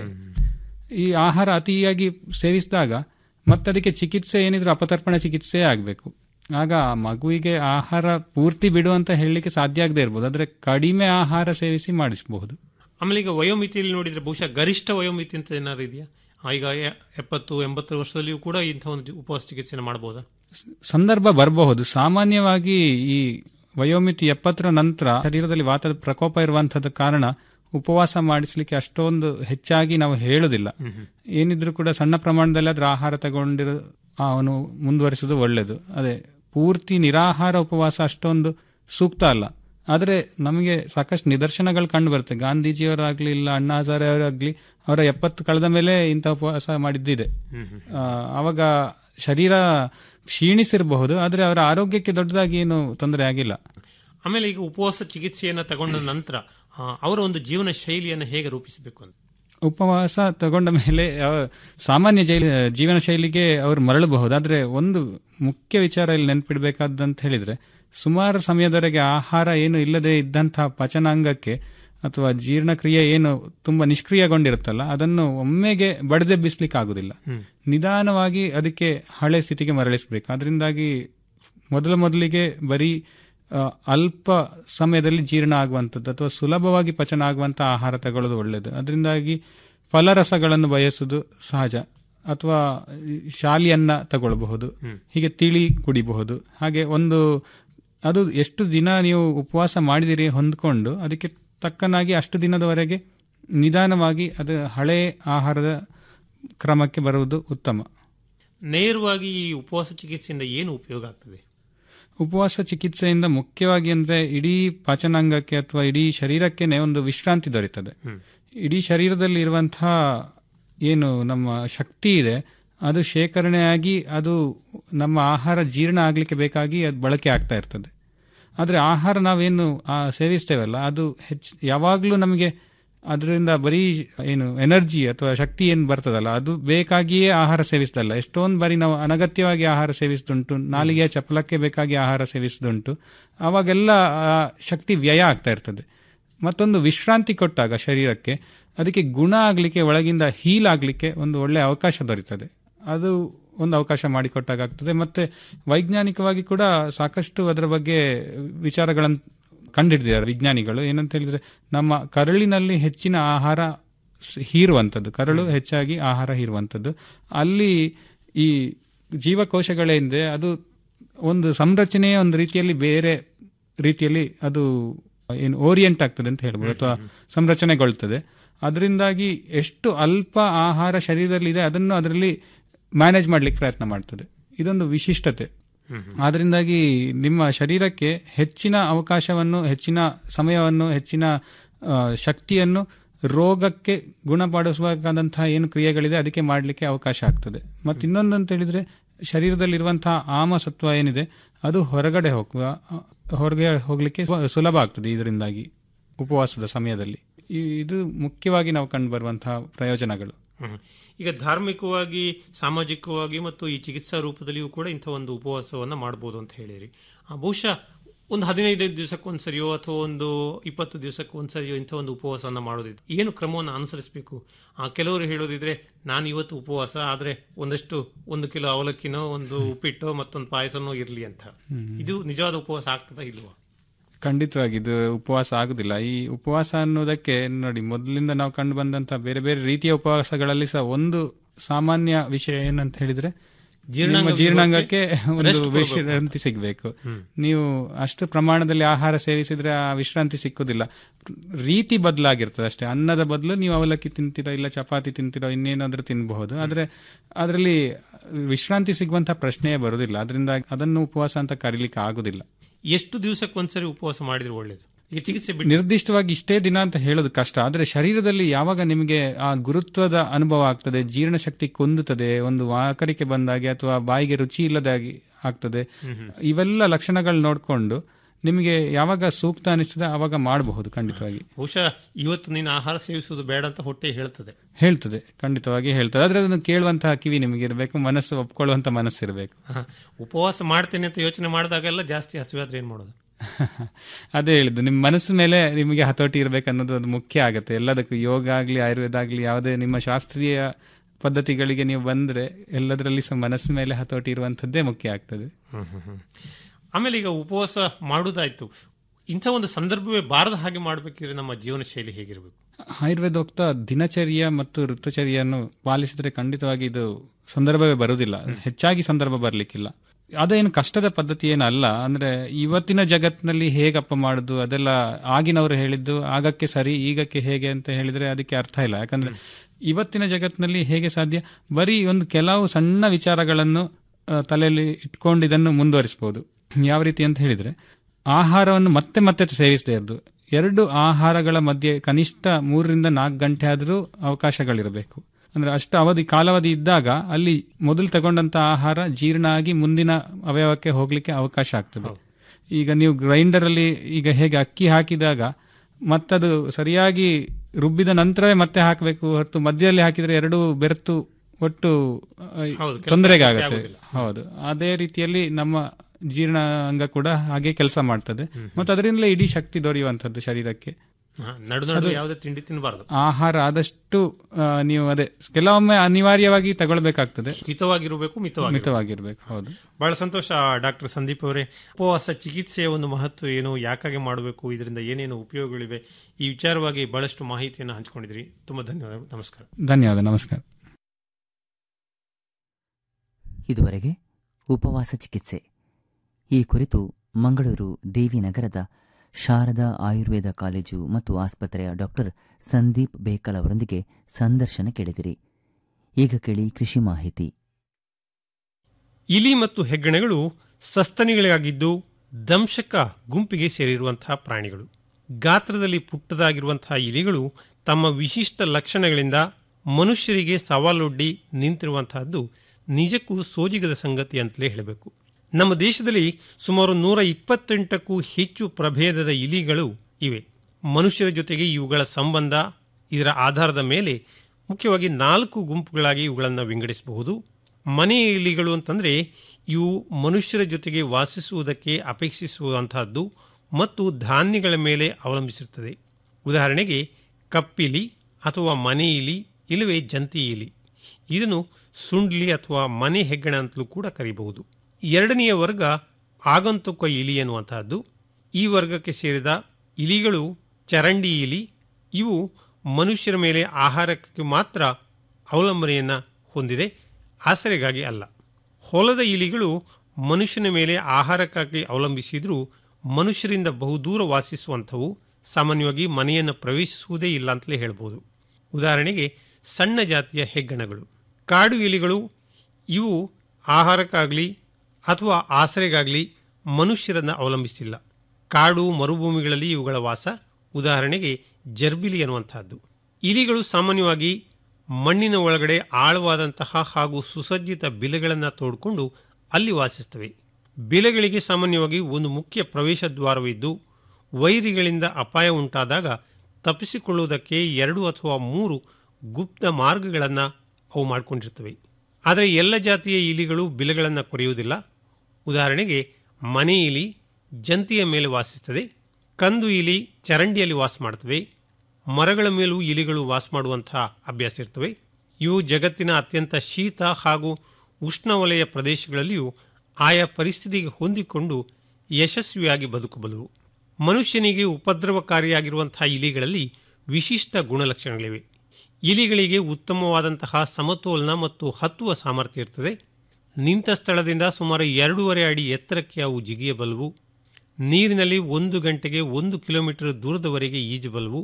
ಈ ಆಹಾರ ಅತಿಯಾಗಿ ಸೇವಿಸಿದಾಗ ಮತ್ತದಕ್ಕೆ ಚಿಕಿತ್ಸೆ ಏನಿದ್ರು ಅಪತರ್ಪಣ ಚಿಕಿತ್ಸೆ ಆಗಬೇಕು ಆಗ ಆ ಮಗುವಿಗೆ ಆಹಾರ ಪೂರ್ತಿ ಬಿಡು ಅಂತ ಹೇಳಲಿಕ್ಕೆ ಸಾಧ್ಯ ಆಗದೆ ಇರ್ಬೋದು ಆದ್ರೆ ಕಡಿಮೆ ಆಹಾರ ಸೇವಿಸಿ ಮಾಡಿಸಬಹುದು ಆಮೇಲೆ ಈಗ ವಯೋಮಿತಿಯಲ್ಲಿ ನೋಡಿದ್ರೆ ಬಹುಶಃ ಗರಿಷ್ಠ ವಯೋಮಿತಿ ಅಂತ ಏನಾದ್ರು ಇದೆಯಾ ಆ, ಈಗ ಎ- ಎಪ್ಪತ್ತು ಎಂಬತ್ತು ವರ್ಷದಲ್ಲಿಯೂ ಕೂಡ ಇಂಥ ಒಂದು ಉಪವಾಸ ಚಿಕಿತ್ಸೆಯನ್ನು ಮಾಡಬಹುದಾ ಸಂದರ್ಭ ಬರಬಹುದು ಸಾಮಾನ್ಯವಾಗಿ ಈ ವಯೋಮಿತಿ ಎಪ್ಪತ್ತರ ನಂತರ ಶರೀರದಲ್ಲಿ ವಾತದ ಪ್ರಕೋಪ ಇರುವಂತಹದ ಕಾರಣ ಉಪವಾಸ ಮಾಡಿಸ್ಲಿಕ್ಕೆ ಅಷ್ಟೊಂದು ಹೆಚ್ಚಾಗಿ ನಾವು ಹೇಳುದಿಲ್ಲ ಏನಿದ್ರು ಕೂಡ ಸಣ್ಣ ಪ್ರಮಾಣದಲ್ಲಿ ಅದ್ರ ಆಹಾರ ತಗೊಂಡಿರೋ ಅವನು ಮುಂದುವರಿಸೋದು ಒಳ್ಳೇದು ಅದೇ ಪೂರ್ತಿ ನಿರಾಹಾರ ಉಪವಾಸ ಅಷ್ಟೊಂದು ಸೂಕ್ತ ಅಲ್ಲ ಆದರೆ ನಮಗೆ ಸಾಕಷ್ಟು ನಿದರ್ಶನಗಳು ಕಂಡು ಬರುತ್ತೆ ಗಾಂಧೀಜಿಯವರಾಗ್ಲಿ ಇಲ್ಲ ಅಣ್ಣಾ ಹಜಾರೆ ಅವರಾಗ್ಲಿ ಅವರ ಎಪ್ಪತ್ತು ಕಳೆದ ಮೇಲೆ ಇಂಥ ಉಪವಾಸ ಮಾಡಿದ್ದಿದೆ ಆ, ಅವಾಗ ಶರೀರ ಕ್ಷೀಣಿಸಿರಬಹುದು ಆದರೆ ಅವರ ಆರೋಗ್ಯಕ್ಕೆ ದೊಡ್ಡದಾಗಿ ಏನು ತೊಂದರೆ ಆಗಿಲ್ಲ ಆಮೇಲೆ ಈಗ ಉಪವಾಸ ಚಿಕಿತ್ಸೆಯನ್ನು ತಗೊಂಡ ನಂತರ ಆ, ಅವರ ಒಂದು ಜೀವನ ಶೈಲಿಯನ್ನು ಹೇಗೆ ರೂಪಿಸಬೇಕು ಅಂತ ಉಪವಾಸ ತಗೊಂಡ ಮೇಲೆ ಅವ- ಸಾಮಾನ್ಯ ಜೈಲಿ ಜೀವನ ಶೈಲಿಗೆ ಅವರು ಮರಳಬಹುದು ಆದರೆ ಒಂದು ಮುಖ್ಯ ವಿಚಾರ ಇಲ್ಲಿ ನೆನ್ಪಿಡ್ಬೇಕಾದಂತ ಹೇಳಿದ್ರೆ ಸುಮಾರು ಸಮಯದವರೆಗೆ ಆಹಾರ ಏನು ಇಲ್ಲದೆ ಇದ್ದಂತಹ ಪಚನಾಂಗಕ್ಕೆ ಅಥವಾ ಜೀರ್ಣಕ್ರಿಯೆ ಏನು ತುಂಬಾ ನಿಷ್ಕ್ರಿಯಗೊಂಡಿರುತ್ತಲ್ಲ ಅದನ್ನು ಒಮ್ಮೆಗೆ ಬಡದೆಬ್ಬಿಸ್ಲಿಕ್ಕೆ ಆಗುದಿಲ್ಲ ನಿಧಾನವಾಗಿ ಅದಕ್ಕೆ ಹಳೆ ಸ್ಥಿತಿಗೆ ಮರಳಿಸಬೇಕು ಅದರಿಂದಾಗಿ ಮೊದಲ ಮೊದಲಿಗೆ ಬರೀ ಆ, ಅಲ್ಪ ಸಮಯದಲ್ಲಿ ಜೀರ್ಣ ಆಗುವಂಥದ್ದು ಅಥವಾ ಸುಲಭವಾಗಿ ಪಚನ ಆಗುವಂಥ ಆಹಾರ ತಗೊಳ್ಳೋದು ಒಳ್ಳೆಯದು ಅದರಿಂದಾಗಿ ಫಲರಸಗಳನ್ನು ಬಯಸುವುದು ಸಹಜ ಅಥವಾ ಈ ಶಾಲಿಯನ್ನ ತಗೊಳ್ಬಹುದು ಹೀಗೆ ತಿಳಿ ಕುಡಿಬಹುದು ಹಾಗೆ ಒಂದು ಅದು ಎಷ್ಟು ದಿನ ನೀವು ಉಪವಾಸ ಮಾಡಿದಿರಿ ಹೊಂದ್ಕೊಂಡು ಅದಕ್ಕೆ ತಕ್ಕನಾಗಿ ಅಷ್ಟು ದಿನದವರೆಗೆ ನಿಧಾನವಾಗಿ ಅದು ಹಳೆ ಆಹಾರದ ಕ್ರಮಕ್ಕೆ ಬರುವುದು ಉತ್ತಮ ನೇರವಾಗಿ ಈ ಉಪವಾಸ ಚಿಕಿತ್ಸೆಯಿಂದ ಏನು ಉಪಯೋಗ ಆಗ್ತದೆ ಉಪವಾಸ ಚಿಕಿತ್ಸೆಯಿಂದ ಮುಖ್ಯವಾಗಿ ಅಂದ್ರೆ ಇಡೀ ಪಾಚನಾಂಗಕ್ಕೆ ಅಥವಾ ಇಡೀ ಶರೀರಕ್ಕೇನೆ ಒಂದು ವಿಶ್ರಾಂತಿ ದೊರೀತದೆ ಇಡೀ ಶರೀರದಲ್ಲಿ ಇರುವಂತಹ ಏನು ನಮ್ಮ ಶಕ್ತಿ ಇದೆ ಅದು ಶೇಖರಣೆಯಾಗಿ ಅದು ನಮ್ಮ ಆಹಾರ ಜೀರ್ಣ ಆಗ್ಲಿಕ್ಕೆ ಬೇಕಾಗಿ ಅದು ಬಳಕೆ ಆಗ್ತಾ ಇರ್ತದೆ ಆದರೆ ಆಹಾರ ನಾವೇನು ಆ, ಸೇವಿಸ್ತೇವಲ್ಲ ಅದು ಹೆಚ್ಚು ಯಾವಾಗಲೂ ನಮಗೆ ಅದರಿಂದ ಬರೀ ಏನು ಎನರ್ಜಿ ಅಥವಾ ಶಕ್ತಿ ಏನು ಬರ್ತದಲ್ಲ ಅದು ಬೇಕಾಗಿಯೇ ಆಹಾರ ಸೇವಿಸದಲ್ಲ ಎಷ್ಟೊಂದು ಬಾರಿ ನಾವು ಅನಗತ್ಯವಾಗಿ ಆಹಾರ ಸೇವಿಸಿದುಂಟು ನಾಲಿಗೆಯ ಚಪಲಕ್ಕೆ ಬೇಕಾಗಿ ಆಹಾರ ಸೇವಿಸಿದುಂಟು ಅವಾಗೆಲ್ಲ ಆ ಶಕ್ತಿ ವ್ಯಯ ಆಗ್ತಾ ಇರ್ತದೆ ಮತ್ತೊಂದು ವಿಶ್ರಾಂತಿ ಕೊಟ್ಟಾಗ ಶರೀರಕ್ಕೆ ಅದಕ್ಕೆ ಗುಣ ಆಗಲಿಕ್ಕೆ ಒಳಗಿಂದ ಹೀಲ್ ಆಗಲಿಕ್ಕೆ ಒಂದು ಒಳ್ಳೆ ಅವಕಾಶ ದೊರೀತದೆ ಅದು ಒಂದು ಅವಕಾಶ ಮಾಡಿಕೊಟ್ಟಾಗ ಆಗ್ತದೆ ಮತ್ತೆ ವೈಜ್ಞಾನಿಕವಾಗಿ ಕೂಡ ಸಾಕಷ್ಟು ಅದರ ಬಗ್ಗೆ ವಿಚಾರಗಳನ್ನು ಕಂಡುಹಿಡಿದಿದ್ದಾರೆ ವಿಜ್ಞಾನಿಗಳು ಏನಂತ ಹೇಳಿದ್ರೆ ನಮ್ಮ ಕರಳಿನಲ್ಲಿ ಹೆಚ್ಚಿನ ಆಹಾರ ಸ್- ಹೀರುವಂಥದ್ದು ಕರಳು ಹೆಚ್ಚಾಗಿ ಆಹಾರ ಹೀರುವಂಥದ್ದು ಅಲ್ಲಿ ಈ ಜೀವಕೋಶಗಳೇಂದೆ ಅದು ಒಂದು ಸಂರಚನೆಯ ಒಂದು ರೀತಿಯಲ್ಲಿ ಬೇರೆ ರೀತಿಯಲ್ಲಿ ಅದು ಏನು ಓರಿಯೆಂಟ್ ಆಗ್ತದೆ ಅಂತ ಹೇಳ್ಬೋದು ಅಥವಾ ಸಂರಚನೆಗೊಳ್ತದೆ ಅದರಿಂದಾಗಿ ಎಷ್ಟು ಅಲ್ಪ ಆಹಾರ ಶರೀರದಲ್ಲಿ ಇದೆ ಅದನ್ನು ಅದರಲ್ಲಿ ಮ್ಯಾನೇಜ್ ಮಾಡ್ಲಿಕ್ಕೆ ಪ್ರಯತ್ನ ಮಾಡ್ತದೆ ಇದೊಂದು ವಿಶಿಷ್ಟತೆ ಆದ್ರಿಂದಾಗಿ ನಿಮ್ಮ ಶರೀರಕ್ಕೆ ಹೆಚ್ಚಿನ ಅವಕಾಶವನ್ನು ಹೆಚ್ಚಿನ ಸಮಯವನ್ನು ಹೆಚ್ಚಿನ ಆ, ಶಕ್ತಿಯನ್ನು ರೋಗಕ್ಕೆ ಗುಣಪಡಿಸಬೇಕಾದಂತಹ ಏನು ಕ್ರಿಯೆಗಳಿದೆ ಅದಕ್ಕೆ ಮಾಡಲಿಕ್ಕೆ ಅವಕಾಶ ಆಗ್ತದೆ ಮತ್ತು ಇನ್ನೊಂದು ಅಂತ ಹೇಳಿದ್ರೆ ಶರೀರದಲ್ಲಿರುವಂತಹ ಆಮಸತ್ವ ಏನಿದೆ ಅದು ಹೊರಗಡೆ ಹೋಗುವ ಆ, ಹೊರಗೆ ಹೋಗ್ಲಿಕ್ಕೆ ಸ್ವ- ಸುಲಭ ಆಗ್ತದೆ ಇದರಿಂದಾಗಿ ಉಪವಾಸದ ಸಮಯದಲ್ಲಿ ಈ- ಇದು ಮುಖ್ಯವಾಗಿ ನಾವು ಕಂಡು ಬರುವಂತಹ ಪ್ರಯೋಜನಗಳು ಹ್ಮ್. ಈಗ ಧಾರ್ಮಿಕವಾಗಿ ಸಾಮಾಜಿಕವಾಗಿ ಮತ್ತು ಈ ಚಿಕಿತ್ಸಾ ರೂಪದಲ್ಲಿಯೂ ಕೂಡ ಇಂಥ ಒಂದು ಉಪವಾಸವನ್ನು ಮಾಡಬಹುದು ಅಂತ ಹೇಳಿರಿ ಆ, ಬಹುಶಃ ಒಂದು ಹದಿನೈದು ದಿವಸಕ್ಕೊಂದ್ಸರಿಯೋ ಅಥವಾ ಒಂದು ಇಪ್ಪತ್ತು ದಿವಸಕ್ಕೊಂದ್ಸರಿಯೋ ಇಂಥ ಒಂದು ಉಪವಾಸವನ್ನು ಮಾಡೋದಿದ್ದು ಏನು ಕ್ರಮವನ್ನು ಅನುಸರಿಸಬೇಕು ಆ ಕೆಲವರು ಹೇಳೋದಿದ್ರೆ ನಾನು ಇವತ್ತು ಉಪವಾಸ ಆದರೆ ಒಂದಷ್ಟು ಒಂದು ಕಿಲೋ ಅವಲಕ್ಕಿನೋ ಒಂದು ಉಪ್ಪಿಟ್ಟೋ ಮತ್ತೊಂದು ಪಾಯಸನೋ ಇರಲಿ ಅಂತ ಇದು ನಿಜವಾದ ಉಪವಾಸ ಆಗ್ತದಾ ಇಲ್ವಾ ಖಂಡಿತವಾಗಿ ಇದು ಉಪವಾಸ ಆಗುದಿಲ್ಲ ಈ ಉಪವಾಸ ಅನ್ನೋದಕ್ಕೆ ನೋಡಿ ಮೊದಲಿಂದ ನಾವು ಕಂಡು ಬಂದಂತ ಬೇರೆ ಬೇರೆ ರೀತಿಯ ಉಪವಾಸಗಳಲ್ಲಿ ಸಹ ಒಂದು ಸಾಮಾನ್ಯ ವಿಷಯ ಏನಂತ ಹೇಳಿದ್ರೆ ಜೀರ್ಣಾಂಗ ನಿಮ್ಮ ಜೀರ್ಣಾಂಗಕ್ಕೆ ವ್ಯವಸ್ಥೆ ಒಂದು rest ಕೊಡ್ಬೇಕು. ವಿಶ್ರಾಂತಿ ಸಿಗಬೇಕು ಹ್ಮ್. ನೀವು ಅಷ್ಟು ಪ್ರಮಾಣದಲ್ಲಿ ಆಹಾರ ಸೇವಿಸಿದ್ರೆ ಆ ವಿಶ್ರಾಂತಿ ಸಿಕ್ಕುದಿಲ್ಲ ರೀತಿ ಬದಲಾಗಿರ್ತದೆ ಅಷ್ಟೇ ಅನ್ನದ ಬದಲು ನೀವು ಅವಲಕ್ಕಿ ತಿಂತೀರೋ ಇಲ್ಲ ಚಪಾತಿ ತಿಂತೀರೋ ಇನ್ನೇನಾದ್ರೂ ತಿನ್ನಬಹುದು ಆದ್ರೆ ಅದರಲ್ಲಿ ವಿಶ್ರಾಂತಿ ಸಿಗುವಂತ ಪ್ರಶ್ನೆಯೇ ಬರುವುದಿಲ್ಲ ಅದರಿಂದ ಅದನ್ನು ಉಪವಾಸ ಅಂತ ಕರೀಲಿಕ್ಕೆ ಆಗುದಿಲ್ಲ ಎಷ್ಟು ದಿವಸಕ್ಕೊಂದ್ಸರಿ ಉಪವಾಸ ಮಾಡಿದ್ರೆ ಒಳ್ಳೇದು ಈಗ ಚಿಕಿತ್ಸೆ ಬಿಟ್ಟು ನಿರ್ದಿಷ್ಟವಾಗಿ ಇಷ್ಟೇ ದಿನ ಅಂತ ಹೇಳೋದು ಕಷ್ಟ ಆದ್ರೆ ಶರೀರದಲ್ಲಿ ಯಾವಾಗ ನಿಮಗೆ ಆ ಗುರುತ್ವದ ಅನುಭವ ಆಗ್ತದೆ ಜೀರ್ಣಶಕ್ತಿ ಕುಂದುತ್ತದೆ ಒಂದು ವಾಕರಿಕೆ ಬಂದಾಗೆ ಅಥವಾ ಬಾಯಿಗೆ ರುಚಿ ಇಲ್ಲದಾಗಿ ಆಗ್ತದೆ ಇವೆಲ್ಲ ಲಕ್ಷಣಗಳು ನೋಡಿಕೊಂಡು ನಿಮಗೆ ಯಾವಾಗ ಸೂಕ್ತ ಅನಿಸ್ತದೆ ಆವಾಗ ಮಾಡಬಹುದು ಖಂಡಿತವಾಗಿ ಬಹುಶಃ ಇವತ್ತು ನೀನು ಆಹಾರ ಸೇವಿಸುವುದು ಬೇಡ ಅಂತ ಹೊಟ್ಟೆ ಹೇಳ್ತದೆ ಹೇಳ್ತದೆ ಖಂಡಿತವಾಗಿ ಹೇಳ್ತದೆ ಆದ್ರೆ ಅದನ್ನು ಕೇಳುವಂತಹ ಕಿವಿ ನಿಮಗೆ ಇರಬೇಕು ಮನಸ್ಸು ಒಪ್ಕೊಳ್ಳುವಂತ ಮನಸ್ಸು ಇರಬೇಕು ಹ. ಉಪವಾಸ ಮಾಡ್ತೇನೆ ಅಂತ ಯೋಚನೆ ಮಾಡಿದಾಗೆಲ್ಲ ಜಾಸ್ತಿ ಹಸಿವಾದ್ರೆ ಏನ್ ಮಾಡೋದು ಅದೇ ಹೇಳಿದ್ದು ನಿಮ್ಮ ಮನಸ್ಸು ಮೇಲೆ ನಿಮಗೆ ಹತೋಟಿ ಇರಬೇಕನ್ನೋದು ಅದು ಮುಖ್ಯ ಆಗುತ್ತೆ ಎಲ್ಲದಕ್ಕೂ ಯೋಗ ಆಗಲಿ ಆಯುರ್ವೇದ ಆಗಲಿ ಯಾವುದೇ ನಿಮ್ಮ ಶಾಸ್ತ್ರೀಯ ಪದ್ಧತಿಗಳಿಗೆ ನೀವು ಬಂದ್ರೆ ಎಲ್ಲದರಲ್ಲಿ ಸಹ ಮನಸ್ಸು ಮೇಲೆ ಹತೋಟಿ ಇರುವಂತದ್ದೇ ಮುಖ್ಯ ಆಗ್ತದೆ ಹ್ಮ್, ಹ್ಮ್, ಹ್ಮ್. ಆಮೇಲೆ ಈಗ ಉಪವಾಸ ಮಾಡುವುದಾಯ್ತು ಇಂಥ ಒಂದು ಸಂದರ್ಭವೇ ಬಾರದ ಹಾಗೆ ಮಾಡಬೇಕಿದ್ರೆ ನಮ್ಮ ಜೀವನ ಶೈಲಿ ಹೇಗಿರಬೇಕು ಆಯುರ್ವೇದೋಕ್ತ ದಿನಚರ್ಯ ಮತ್ತು ಋತುಚರ್ಯನ್ನು ಪಾಲಿಸಿದ್ರೆ ಖಂಡಿತವಾಗಿ ಇದು ಸಂದರ್ಭವೇ ಬರುವುದಿಲ್ಲ ಹೆಚ್ಚಾಗಿ ಸಂದರ್ಭ ಬರಲಿಕ್ಕಿಲ್ಲ ಅದೇನು ಕಷ್ಟದ ಪದ್ಧತಿ ಏನಲ್ಲ ಅಂದ್ರೆ ಇವತ್ತಿನ ಜಗತ್ತಿನಲ್ಲಿ ಹೇಗಪ್ಪ ಮಾಡುದು ಅದೆಲ್ಲ ಆಗಿನವರು ಹೇಳಿದ್ದು ಆಗಕ್ಕೆ ಸರಿ ಈಗಕ್ಕೆ ಹೇಗೆ ಅಂತ ಹೇಳಿದ್ರೆ ಅದಕ್ಕೆ ಅರ್ಥ ಇಲ್ಲ ಯಾಕಂದ್ರೆ ಇವತ್ತಿನ ಜಗತ್ತಿನಲ್ಲಿ ಹೇಗೆ ಸಾಧ್ಯ ಬರೀ ಒಂದು ಕೆಲವು ಸಣ್ಣ ವಿಚಾರಗಳನ್ನು ಆ, ತಲೆಯಲ್ಲಿ ಇಟ್ಕೊಂಡು ಇದನ್ನು ಮುಂದುವರಿಸಬಹುದು ಯಾವ ರೀತಿ ಅಂತ ಹೇಳಿದ್ರೆ ಆಹಾರವನ್ನು ಮತ್ತೆ ಮತ್ತೆ ಸೇವಿಸದೇ ಇರೋದು ಎರಡು ಆಹಾರಗಳ ಮಧ್ಯೆ ಕನಿಷ್ಠ ಮೂರರಿಂದ ನಾಲ್ಕು ಗಂಟೆ ಆದರೂ ಅವಕಾಶಗಳಿರಬೇಕು ಅಂದ್ರೆ ಅಷ್ಟು ಅವಧಿ ಕಾಲಾವಧಿ ಇದ್ದಾಗ ಅಲ್ಲಿ ಮೊದಲು ತಗೊಂಡಂತ ಆಹಾರ ಜೀರ್ಣ ಆಗಿ ಮುಂದಿನ ಅವಯವಕ್ಕೆ ಹೋಗ್ಲಿಕ್ಕೆ ಅವಕಾಶ ಆಗ್ತದೆ ಈಗ ನೀವು ಗ್ರೈಂಡರ್ ಅಲ್ಲಿ ಈಗ ಹೇಗೆ ಅಕ್ಕಿ ಹಾಕಿದಾಗ ಮತ್ತದು ಸರಿಯಾಗಿ ರುಬ್ಬಿದ ನಂತರವೇ ಮತ್ತೆ ಹಾಕಬೇಕು ಹೊರತು ಮಧ್ಯದಲ್ಲಿ ಹಾಕಿದ್ರೆ ಎರಡು ಬೆರೆತು ಒಟ್ಟು ಹೌದು, ಕೆಲ್ಸ ತೊಂದರೆಗೆ ಶಕ್ತಿ ಆಗುತ್ತೆ ಆಗುದಿಲ್ಲ. ಹೌದು ಅದೇ ರೀತಿಯಲ್ಲಿ ನಮ್ಮ ಜೀರ್ಣಾಂಗ ಕೂಡ ಹಾಗೆ ಕೆಲಸ ಮಾಡ್ತದೆ ಮತ್ತು ಅದರಿಂದಲೇ ಇಡೀ ಶಕ್ತಿ ದೊರೆಯುವಂಥದ್ದು ಶರೀರಕ್ಕೆ ಹಾ, ನಡು ನಡು ಅದು ಯಾವುದೇ ತಿಂಡಿ ತಿನ್ನಬಾರದು ಆಹಾರ ಆದಷ್ಟು ಆ, ನೀವು ಅದೇ ಕೆಲವೊಮ್ಮೆ ಅನಿವಾರ್ಯವಾಗಿ ತಗೊಳ್ಬೇಕಾಗ್ತದೆ ಹಿತವಾಗಿರಬೇಕು ಮಿತವಾಗಿ ಮಿತವಾಗಿರ್ಬೇಕು ಹೌದು ಬಹಳ ಸಂತೋಷ ಡಾಕ್ಟರ್ ಸಂದೀಪ್ ಅವರೇ ಉಪವಾಸ ಚಿಕಿತ್ಸೆಯ ಒಂದು ಮಹತ್ವ ಏನು ಯಾಕಾಗಿ ಮಾಡಬೇಕು ಇದರಿಂದ ಏನೇನು ಉಪಯೋಗಗಳಿವೆ ಈ ವಿಚಾರವಾಗಿ ಬಹಳಷ್ಟು ಮಾಹಿತಿಯನ್ನು ಹಂಚಿಕೊಂಡಿದ್ರಿ ತುಂಬಾ ಧನ್ಯವಾದ ನಮಸ್ಕಾರ ಧನ್ಯವಾದ ನಮಸ್ಕಾರ ಇದುವರೆಗೆ ಉಪವಾಸ ಚಿಕಿತ್ಸೆ ಈ ಕುರಿತು ಮಂಗಳೂರು ದೇವಿನಗರದ ಶಾರದಾ ಆಯುರ್ವೇದ ಕಾಲೇಜು ಮತ್ತು ಆಸ್ಪತ್ರೆಯ ಡಾಕ್ಟರ್ ಸಂದೀಪ್ ಬೇಕಲ್ ಅವರೊಂದಿಗೆ ಸಂದರ್ಶನ ಕೇಳಿದಿರಿ ಈಗ ಕೇಳಿ ಕೃಷಿ ಮಾಹಿತಿ ಇಲಿ ಮತ್ತು ಹೆಗ್ಗಣಗಳು ಸಸ್ತನಿಗಳಾಗಿದ್ದು ದಂಶಕ ಗುಂಪಿಗೆ ಸೇರಿರುವಂತಹ ಪ್ರಾಣಿಗಳು ಗಾತ್ರದಲ್ಲಿ ಪುಟ್ಟದಾಗಿರುವಂತಹ ಇಲಿಗಳು ತಮ್ಮ ವಿಶಿಷ್ಟ ಲಕ್ಷಣಗಳಿಂದ ಮನುಷ್ಯರಿಗೆ ಸವಾಲೊಡ್ಡಿ ನಿಂತಿರುವಂತಹದ್ದು ನಿಜಕ್ಕೂ ಸೋಜಿಗದ ಸಂಗತಿ ಅಂತಲೇ ಹೇಳಬೇಕು ನಮ್ಮ ದೇಶದಲ್ಲಿ ಸುಮಾರು ನೂರ ಇಪ್ಪತ್ತೆಂಟಕ್ಕೂ ಹೆಚ್ಚು ಪ್ರಭೇದದ ಇಲಿಗಳು ಇವೆ ಮನುಷ್ಯರ ಜೊತೆಗೆ ಇವುಗಳ ಸಂಬಂಧ ಇದರ ಆಧಾರದ ಮೇಲೆ ಮುಖ್ಯವಾಗಿ ನಾಲ್ಕು ಗುಂಪುಗಳಾಗಿ ಇವುಗಳನ್ನು ವಿಂಗಡಿಸಬಹುದು ಮನೆ ಇಲಿಗಳು ಅಂತಂದರೆ ಇವು ಮನುಷ್ಯರ ಜೊತೆಗೆ ವಾಸಿಸುವುದಕ್ಕೆ ಅಪೇಕ್ಷಿಸುವಂತಹದ್ದು ಮತ್ತು ಧಾನ್ಯಗಳ ಮೇಲೆ ಅವಲಂಬಿಸಿರುತ್ತದೆ ಉದಾಹರಣೆಗೆ ಕಪ್ಪಿಲಿ ಅಥವಾ ಮನೆ ಇಲಿ ಇಲ್ಲವೇ ಜಂತಿ ಇಲಿ ಇದನ್ನು ಸುಂಡ್ಲಿ ಅಥವಾ ಮನೆ ಹೆಗ್ಗಣ ಅಂತಲೂ ಕೂಡ ಕರೀಬಹುದು ಎರಡನೆಯ ವರ್ಗ ಆಗಂತುಕ ಇಲಿ ಎನ್ನುವಂತಹದ್ದು ಈ ವರ್ಗಕ್ಕೆ ಸೇರಿದ ಇಲಿಗಳು ಚರಂಡಿ ಇಲಿ ಇವು ಮನುಷ್ಯರ ಮೇಲೆ ಆಹಾರಕ್ಕೆ ಮಾತ್ರ ಅವಲಂಬನೆಯನ್ನು ಹೊಂದಿದೆ ಆಸರೆಗಾಗಿ ಅಲ್ಲ ಹೊಲದ ಇಲಿಗಳು ಮನುಷ್ಯನ ಮೇಲೆ ಆಹಾರಕ್ಕಾಗಿ ಅವಲಂಬಿಸಿದರೂ ಮನುಷ್ಯರಿಂದ ಬಹುದೂರ ವಾಸಿಸುವಂಥವು ಸಾಮಾನ್ಯವಾಗಿ ಮನೆಯನ್ನು ಪ್ರವೇಶಿಸುವುದೇ ಇಲ್ಲ ಅಂತಲೇ ಹೇಳ್ಬೋದು ಉದಾಹರಣೆಗೆ ಸಣ್ಣ ಜಾತಿಯ ಹೆಗ್ಗಣಗಳು ಕಾಡು ಇಲಿಗಳು ಇವು ಆಹಾರಕ್ಕಾಗಲಿ ಅಥವಾ ಆಸರೆಗಾಗಲಿ ಮನುಷ್ಯರನ್ನು ಅವಲಂಬಿಸಿಲ್ಲ ಕಾಡು ಮರುಭೂಮಿಗಳಲ್ಲಿ ಇವುಗಳ ವಾಸ ಉದಾಹರಣೆಗೆ ಜರ್ಬಿಲಿ ಅನ್ನುವಂತಹದ್ದು ಇಲಿಗಳು ಸಾಮಾನ್ಯವಾಗಿ ಮಣ್ಣಿನ ಒಳಗಡೆ ಆಳವಾದಂತಹ ಹಾಗೂ ಸುಸಜ್ಜಿತ ಬಿಲೆಗಳನ್ನು ತೋಡಿಕೊಂಡು ಅಲ್ಲಿ ವಾಸಿಸ್ತವೆ ಬಿಲೆಗಳಿಗೆ ಸಾಮಾನ್ಯವಾಗಿ ಒಂದು ಮುಖ್ಯ ಪ್ರವೇಶ ದ್ವಾರವಿದ್ದು ವೈರಿಗಳಿಂದ ಅಪಾಯ ಉಂಟಾದಾಗ ತಪ್ಪಿಸಿಕೊಳ್ಳುವುದಕ್ಕೆ ಎರಡು ಅಥವಾ ಮೂರು ಗುಪ್ತ ಮಾರ್ಗಗಳನ್ನು ಅವು ಮಾಡಿಕೊಂಡಿರ್ತವೆ ಆದರೆ ಎಲ್ಲ ಜಾತಿಯ ಇಲಿಗಳು ಬಿಲೆಗಳನ್ನು ಕೊರೆಯುವುದಿಲ್ಲ ಉದಾಹರಣೆಗೆ ಮನೆ ಇಲಿ ಜಂತಿಯ ಮೇಲೆ ವಾಸಿಸುತ್ತದೆ ಕಂದು ಇಲಿ ಚರಂಡಿಯಲ್ಲಿ ವಾಸ ಮಾಡ್ತವೆ ಮರಗಳ ಮೇಲೂ ಇಲಿಗಳು ವಾಸ ಮಾಡುವಂತಹ ಅಭ್ಯಾಸ ಇರ್ತವೆ ಇವು ಜಗತ್ತಿನ ಅತ್ಯಂತ ಶೀತ ಹಾಗೂ ಉಷ್ಣವಲಯ ಪ್ರದೇಶಗಳಲ್ಲಿಯೂ ಆಯಾ ಪರಿಸ್ಥಿತಿಗೆ ಹೊಂದಿಕೊಂಡು ಯಶಸ್ವಿಯಾಗಿ ಬದುಕಬಲ್ಲವು ಮನುಷ್ಯನಿಗೆ ಉಪದ್ರವಕಾರಿಯಾಗಿರುವಂತಹ ಇಲಿಗಳಲ್ಲಿ ವಿಶಿಷ್ಟ ಗುಣಲಕ್ಷಣಗಳಿವೆ ಇಲಿಗಳಿಗೆ ಉತ್ತಮವಾದಂತಹ ಸಮತೋಲನ ಮತ್ತು ಹತ್ತುವ ಸಾಮರ್ಥ್ಯ ಇರ್ತದೆ ನಿಂತ ಸ್ಥಳದಿಂದ ಸುಮಾರು ಎರಡೂವರೆ ಅಡಿ ಎತ್ತರಕ್ಕೆ ಅವು ಜಿಗಿಯಬಲ್ಲವು ನೀರಿನಲ್ಲಿ ಒಂದು ಗಂಟೆಗೆ ಒಂದು ಕಿಲೋಮೀಟರ್ ದೂರದವರೆಗೆ ಈಜಬಲ್ಲವು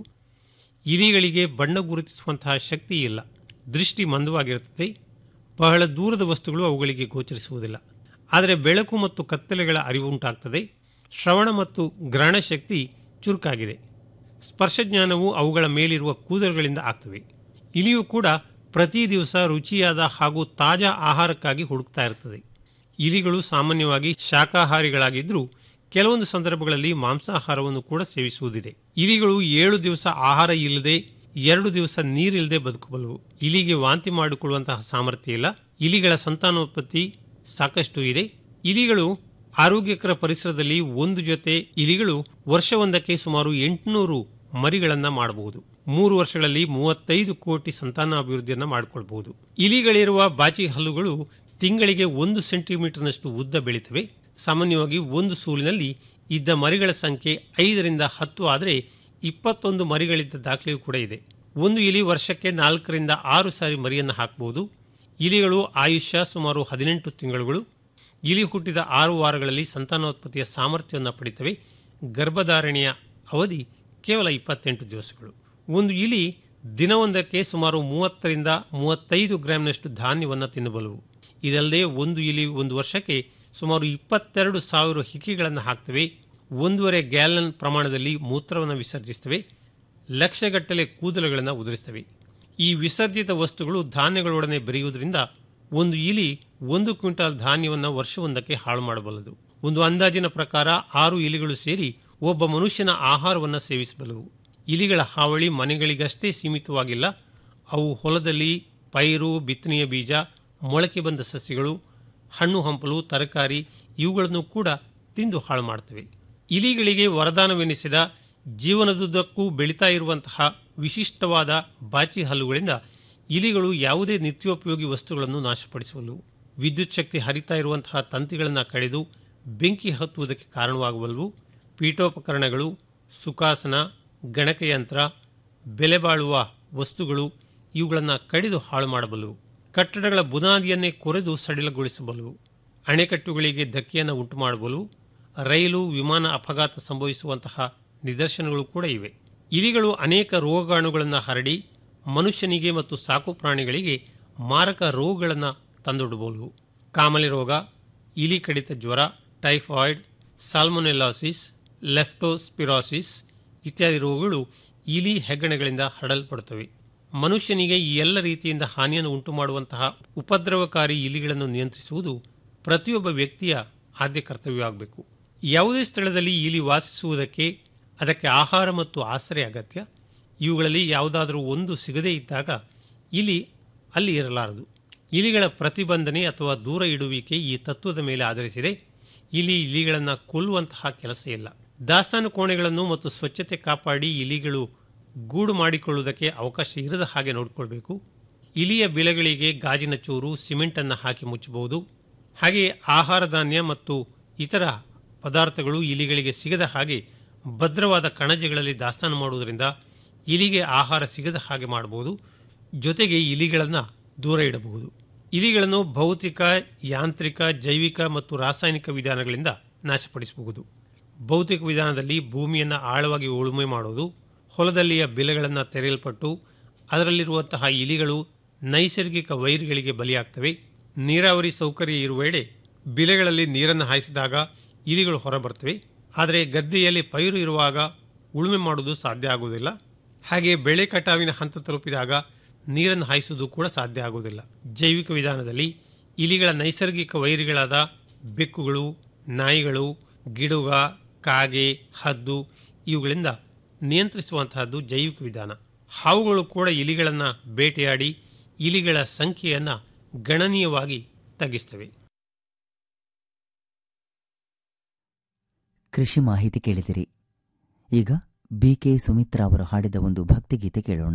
ಇಲಿಗಳಿಗೆ ಬಣ್ಣ ಗುರುತಿಸುವಂತಹ ಶಕ್ತಿ ಇಲ್ಲ ದೃಷ್ಟಿ ಮಂದವಾಗಿರುತ್ತದೆ ಬಹಳ ದೂರದ ವಸ್ತುಗಳು ಅವುಗಳಿಗೆ ಗೋಚರಿಸುವುದಿಲ್ಲ ಆದರೆ ಬೆಳಕು ಮತ್ತು ಕತ್ತಲೆಗಳ ಅರಿವುಂಟಾಗ್ತದೆ ಶ್ರವಣ ಮತ್ತು ಗ್ರಹಣ ಶಕ್ತಿ ಚುರುಕಾಗಿದೆ ಸ್ಪರ್ಶಜ್ಞಾನವು ಅವುಗಳ ಮೇಲಿರುವ ಕೂದಲುಗಳಿಂದ ಆಗ್ತವೆ ಇಲಿಯು ಕೂಡ ಪ್ರತಿ ದಿವಸ ರುಚಿಯಾದ ಹಾಗೂ ತಾಜಾ ಆಹಾರಕ್ಕಾಗಿ ಹುಡುಕ್ತಾ ಇರ್ತದೆ ಇಲಿಗಳು ಸಾಮಾನ್ಯವಾಗಿ ಶಾಕಾಹಾರಿಗಳಾಗಿದ್ದರೂ ಕೆಲವೊಂದು ಸಂದರ್ಭಗಳಲ್ಲಿ ಮಾಂಸಾಹಾರವನ್ನು ಕೂಡ ಸೇವಿಸುವುದಿದೆ ಇಲಿಗಳು ಏಳು ದಿವಸ ಆಹಾರ ಇಲ್ಲದೆ ಎರಡು ದಿವಸ ನೀರಿಲ್ಲದೆ ಬದುಕಬಲ್ಲವು ಇಲಿಗೆ ವಾಂತಿ ಮಾಡಿಕೊಳ್ಳುವಂತಹ ಸಾಮರ್ಥ್ಯ ಇಲ್ಲ ಇಲಿಗಳ ಸಂತಾನೋತ್ಪತ್ತಿ ಸಾಕಷ್ಟು ಇದೆ ಇಲಿಗಳು ಆರೋಗ್ಯಕರ ಪರಿಸರದಲ್ಲಿ ಒಂದು ಜೊತೆ ಇಲಿಗಳು ವರ್ಷವೊಂದಕ್ಕೆ ಸುಮಾರು ಎಂಟುನೂರು ಮರಿಗಳನ್ನ ಮಾಡಬಹುದು ಮೂರು ವರ್ಷಗಳಲ್ಲಿ ಮೂವತ್ತೈದು ಕೋಟಿ ಸಂತಾನಾಭಿವೃದ್ಧಿಯನ್ನ ಮಾಡಿಕೊಳ್ಬಹುದು ಇಲಿಗಳಿರುವ ಬಾಚಿ ಹಲ್ಲುಗಳು ತಿಂಗಳಿಗೆ ಒಂದು ಸೆಂಟಿಮೀಟರ್ನಷ್ಟು ಉದ್ದ ಬೆಳೀತವೆ ಸಾಮಾನ್ಯವಾಗಿ ಒಂದು ಸೂಲಿನಲ್ಲಿ ಇದ್ದ ಮರಿಗಳ ಸಂಖ್ಯೆ ಐದರಿಂದ ಹತ್ತು ಆದರೆ ಇಪ್ಪತ್ತೊಂದು ಮರಿಗಳಿದ್ದ ದಾಖಲೆಯೂ ಕೂಡ ಇದೆ ಒಂದು ಇಲಿ ವರ್ಷಕ್ಕೆ ನಾಲ್ಕರಿಂದ ಆರು ಸಾರಿ ಮರಿಯನ್ನು ಹಾಕಬಹುದು ಇಲಿಗಳು ಆಯುಷ್ಯ ಸುಮಾರು ಹದಿನೆಂಟು ತಿಂಗಳುಗಳು ಇಲಿ ಹುಟ್ಟಿದ ಆರು ವಾರಗಳಲ್ಲಿ ಸಂತಾನೋತ್ಪತ್ತಿಯ ಸಾಮರ್ಥ್ಯವನ್ನು ಪಡಿತವೆ ಗರ್ಭಧಾರಣೆಯ ಅವಧಿ ಕೇವಲ ಇಪ್ಪತ್ತೆಂಟು ದಿವಸಗಳು ಒಂದು ಇಲಿ ದಿನವೊಂದಕ್ಕೆ ಸುಮಾರು ಮೂವತ್ತರಿಂದ ಮೂವತ್ತೈದು ಗ್ರಾಂನಷ್ಟು ಧಾನ್ಯವನ್ನು ತಿನ್ನಬಲ್ಲವು ಇದಲ್ಲದೆ ಒಂದು ಇಲಿ ಒಂದು ವರ್ಷಕ್ಕೆ ಸುಮಾರು ಇಪ್ಪತ್ತೆರಡು ಸಾವಿರ ಹಿಕ್ಕಿಗಳನ್ನು ಹಾಕ್ತವೆ ಒಂದೂವರೆ ಗ್ಯಾಲನ್ ಪ್ರಮಾಣದಲ್ಲಿ ಮೂತ್ರವನ್ನು ವಿಸರ್ಜಿಸ್ತವೆ ಲಕ್ಷಗಟ್ಟಲೆ ಕೂದಲುಗಳನ್ನು ಉದುರಿಸ್ತವೆ ಈ ವಿಸರ್ಜಿತ ವಸ್ತುಗಳು ಧಾನ್ಯಗಳೊಡನೆ ಬೆರೆಯುವುದರಿಂದ ಒಂದು ಇಲಿ ಒಂದು ಕ್ವಿಂಟಾಲ್ ಧಾನ್ಯವನ್ನು ವರ್ಷವೊಂದಕ್ಕೆ ಹಾಳು ಮಾಡಬಲ್ಲದು ಒಂದು ಅಂದಾಜಿನ ಪ್ರಕಾರ ಆರು ಇಲಿಗಳು ಸೇರಿ ಒಬ್ಬ ಮನುಷ್ಯನ ಆಹಾರವನ್ನು ಸೇವಿಸಬಲ್ಲವು ಇಲಿಗಳ ಹಾವಳಿ ಮನೆಗಳಿಗಷ್ಟೇ ಸೀಮಿತವಾಗಿಲ್ಲ ಅವು ಹೊಲದಲ್ಲಿ ಪೈರು ಬಿತ್ತನೆಯ ಬೀಜ ಮೊಳಕೆ ಬಂದ ಸಸ್ಯಗಳು ಹಣ್ಣು ಹಂಪಲು ತರಕಾರಿ ಇವುಗಳನ್ನು ಕೂಡ ತಿಂದು ಹಾಳು ಮಾಡ್ತವೆ ಇಲಿಗಳಿಗೆ ವರದಾನವೆನಿಸಿದ ಜೀವನದುದ್ದಕ್ಕೂ ಬೆಳೀತಾ ಇರುವಂತಹ ವಿಶಿಷ್ಟವಾದ ಬಾಚಿ ಹಲ್ಲುಗಳಿಂದ ಇಲಿಗಳು ಯಾವುದೇ ನಿತ್ಯೋಪಯೋಗಿ ವಸ್ತುಗಳನ್ನು ನಾಶಪಡಿಸಬಲ್ಲವು ವಿದ್ಯುತ್ ಶಕ್ತಿ ಹರಿತಾ ಇರುವಂತಹ ತಂತಿಗಳನ್ನು ಕಡಿದು ಬೆಂಕಿ ಹತ್ತುವುದಕ್ಕೆ ಕಾರಣವಾಗಬಲ್ಲವು ಪೀಠೋಪಕರಣಗಳು ಸುಖಾಸನ ಗಣಕಯಂತ್ರ ಬೆಲೆ ಬಾಳುವ ವಸ್ತುಗಳು ಇವುಗಳನ್ನು ಕಡಿದು ಹಾಳು ಮಾಡಬಲ್ಲವು ಕಟ್ಟಡಗಳ ಬುನಾದಿಯನ್ನೇ ಕೊರೆದು ಸಡಿಲಗೊಳಿಸಬಲ್ಲವು ಅಣೆಕಟ್ಟುಗಳಿಗೆ ಧಕ್ಕೆಯನ್ನು ಉಂಟು ಮಾಡಬಲ್ಲವು ರೈಲು ವಿಮಾನ ಅಪಘಾತ ಸಂಭವಿಸುವಂತಹ ನಿದರ್ಶನಗಳು ಕೂಡ ಇವೆ ಇಲಿಗಳು ಅನೇಕ ರೋಗಾಣುಗಳನ್ನು ಹರಡಿ ಮನುಷ್ಯನಿಗೆ ಮತ್ತು ಸಾಕು ಪ್ರಾಣಿಗಳಿಗೆ ಮಾರಕ ರೋಗಗಳನ್ನು ತಂದೊಡ್ಡಬಲ್ಲವು ಕಾಮಲೆ ರೋಗ ಇಲಿ ಕಡಿತ ಜ್ವರ ಟೈಫಾಯ್ಡ್ ಸಾಲ್ಮೊನೆಲಾಸಿಸ್ ಲೆಫ್ಟೋಸ್ಪಿರಾಸಿಸ್ ಇತ್ಯಾದಿ ರೋಗಗಳು ಇಲಿ ಹೆಗ್ಗಣಗಳಿಂದ ಹರಡಲ್ಪಡುತ್ತವೆ ಮನುಷ್ಯನಿಗೆ ಈ ಎಲ್ಲ ರೀತಿಯಿಂದ ಹಾನಿಯನ್ನು ಉಂಟು ಮಾಡುವಂತಹ ಉಪದ್ರವಕಾರಿ ಇಲಿಗಳನ್ನು ನಿಯಂತ್ರಿಸುವುದು ಪ್ರತಿಯೊಬ್ಬ ವ್ಯಕ್ತಿಯ ಆದ್ಯ ಕರ್ತವ್ಯವಾಗಬೇಕು ಯಾವುದೇ ಸ್ಥಳದಲ್ಲಿ ಇಲಿ ವಾಸಿಸುವುದಕ್ಕೆ ಅದಕ್ಕೆ ಆಹಾರ ಮತ್ತು ಆಸರೆ ಅಗತ್ಯ ಇವುಗಳಲ್ಲಿ ಯಾವುದಾದರೂ ಒಂದು ಸಿಗದೇ ಇದ್ದಾಗ ಇಲಿ ಅಲ್ಲಿ ಇರಲಾರದು ಇಲಿಗಳ ಪ್ರತಿಬಂಧನೆ ಅಥವಾ ದೂರ ಇಡುವಿಕೆ ಈ ತತ್ವದ ಮೇಲೆ ಆಧರಿಸಿದೆ ಇಲಿ ಇಲಿಗಳನ್ನು ಕೊಲ್ಲುವಂತಹ ಕೆಲಸ ಇಲ್ಲ ದಾಸ್ತಾನು ಕೋಣೆಗಳನ್ನು ಮತ್ತು ಸ್ವಚ್ಛತೆ ಕಾಪಾಡಿ ಇಲಿಗಳು ಗೂಡು ಮಾಡಿಕೊಳ್ಳುವುದಕ್ಕೆ ಅವಕಾಶ ಇರದ ಹಾಗೆ ನೋಡಿಕೊಳ್ಬೇಕು ಇಲಿಯ ಬಿಲೆಗಳಿಗೆ ಗಾಜಿನ ಚೂರು ಸಿಮೆಂಟನ್ನು ಹಾಕಿ ಮುಚ್ಚಬಹುದು ಹಾಗೆಯೇ ಆಹಾರ ಧಾನ್ಯ ಮತ್ತು ಇತರ ಪದಾರ್ಥಗಳು ಇಲಿಗಳಿಗೆ ಸಿಗದ ಹಾಗೆ ಭದ್ರವಾದ ಕಣಜಗಳಲ್ಲಿ ದಾಸ್ತಾನು ಮಾಡುವುದರಿಂದ ಇಲಿಗೆ ಆಹಾರ ಸಿಗದ ಹಾಗೆ ಮಾಡಬಹುದು ಜೊತೆಗೆ ಇಲಿಗಳನ್ನು ದೂರ ಇಡಬಹುದು ಇಲಿಗಳನ್ನು ಭೌತಿಕ ಯಾಂತ್ರಿಕ ಜೈವಿಕ ಮತ್ತು ರಾಸಾಯನಿಕ ವಿಧಾನಗಳಿಂದ ನಾಶಪಡಿಸಬಹುದು ಭೌತಿಕ ವಿಧಾನದಲ್ಲಿ ಭೂಮಿಯನ್ನು ಆಳವಾಗಿ ಉಳುಮೆ ಮಾಡುವುದು ಹೊಲದಲ್ಲಿಯ ಬೆಲೆಗಳನ್ನು ತೆರೆಯಲ್ಪಟ್ಟು ಅದರಲ್ಲಿರುವಂತಹ ಇಲಿಗಳು ನೈಸರ್ಗಿಕ ವೈರ್ಗಳಿಗೆ ಬಲಿಯಾಗ್ತವೆ ನೀರಾವರಿ ಸೌಕರ್ಯ ಇರುವೆಡೆ ಬಿಲೆಗಳಲ್ಲಿ ನೀರನ್ನು ಹಾಯಿಸಿದಾಗ ಇಲಿಗಳು ಹೊರಬರ್ತವೆ ಆದರೆ ಗದ್ದೆಯಲ್ಲಿ ಪೈರು ಇರುವಾಗ ಉಳುಮೆ ಮಾಡುವುದು ಸಾಧ್ಯ ಆಗುವುದಿಲ್ಲ ಹಾಗೆ ಬೆಳೆ ಕಟಾವಿನ ಹಂತ ತಲುಪಿದಾಗ ನೀರನ್ನು ಹಾಯಿಸುವುದು ಕೂಡ ಸಾಧ್ಯ ಆಗುವುದಿಲ್ಲ ಜೈವಿಕ ವಿಧಾನದಲ್ಲಿ ಇಲಿಗಳ ನೈಸರ್ಗಿಕ ವೈರಿಗಳಾದ ಬೆಕ್ಕುಗಳು ನಾಯಿಗಳು ಗಿಡುಗ ಕಾಗೆ ಹದ್ದು ಇವುಗಳಿಂದ ನಿಯಂತ್ರಿಸುವಂತಹದ್ದು ಜೈವಿಕ ವಿಧಾನ ಹಾವುಗಳು ಕೂಡ ಇಲಿಗಳನ್ನು ಬೇಟೆಯಾಡಿ ಇಲಿಗಳ ಸಂಖ್ಯೆಯನ್ನು ಗಣನೀಯವಾಗಿ ತಗ್ಗಿಸ್ತವೆ ಕೃಷಿ ಮಾಹಿತಿ ಕೇಳಿದಿರಿ ಈಗ ಬಿಕೆ ಸುಮಿತ್ರಾ ಅವರು ಹಾಡಿದ ಒಂದು ಭಕ್ತಿಗೀತೆ ಕೇಳೋಣ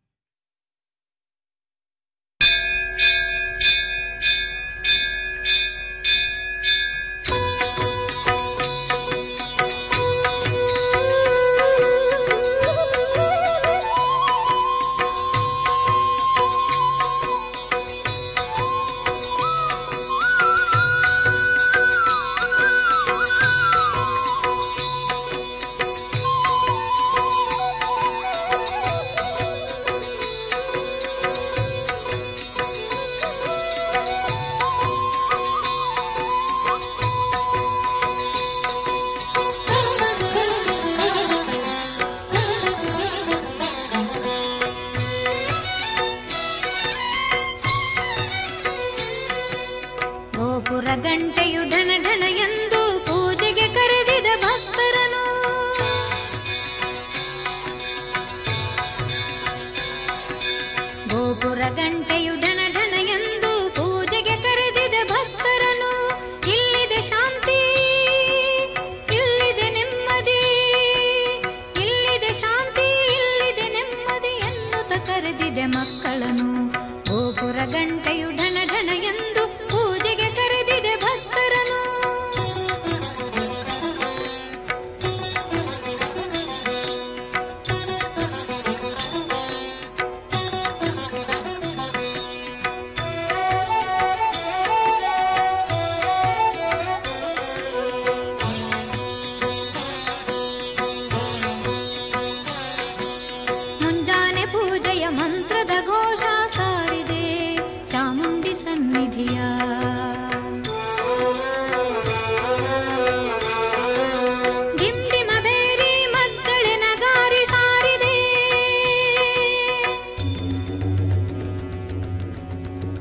ಗೋಪುರ ಗಂಟೆಯು ಢಣ ಢಣ ಎಂದು ಪೂಜೆಗೆ ಕರೆದಿದ ಭಕ್ತರನು ಗೋಪುರ ಗಂಟೆಯು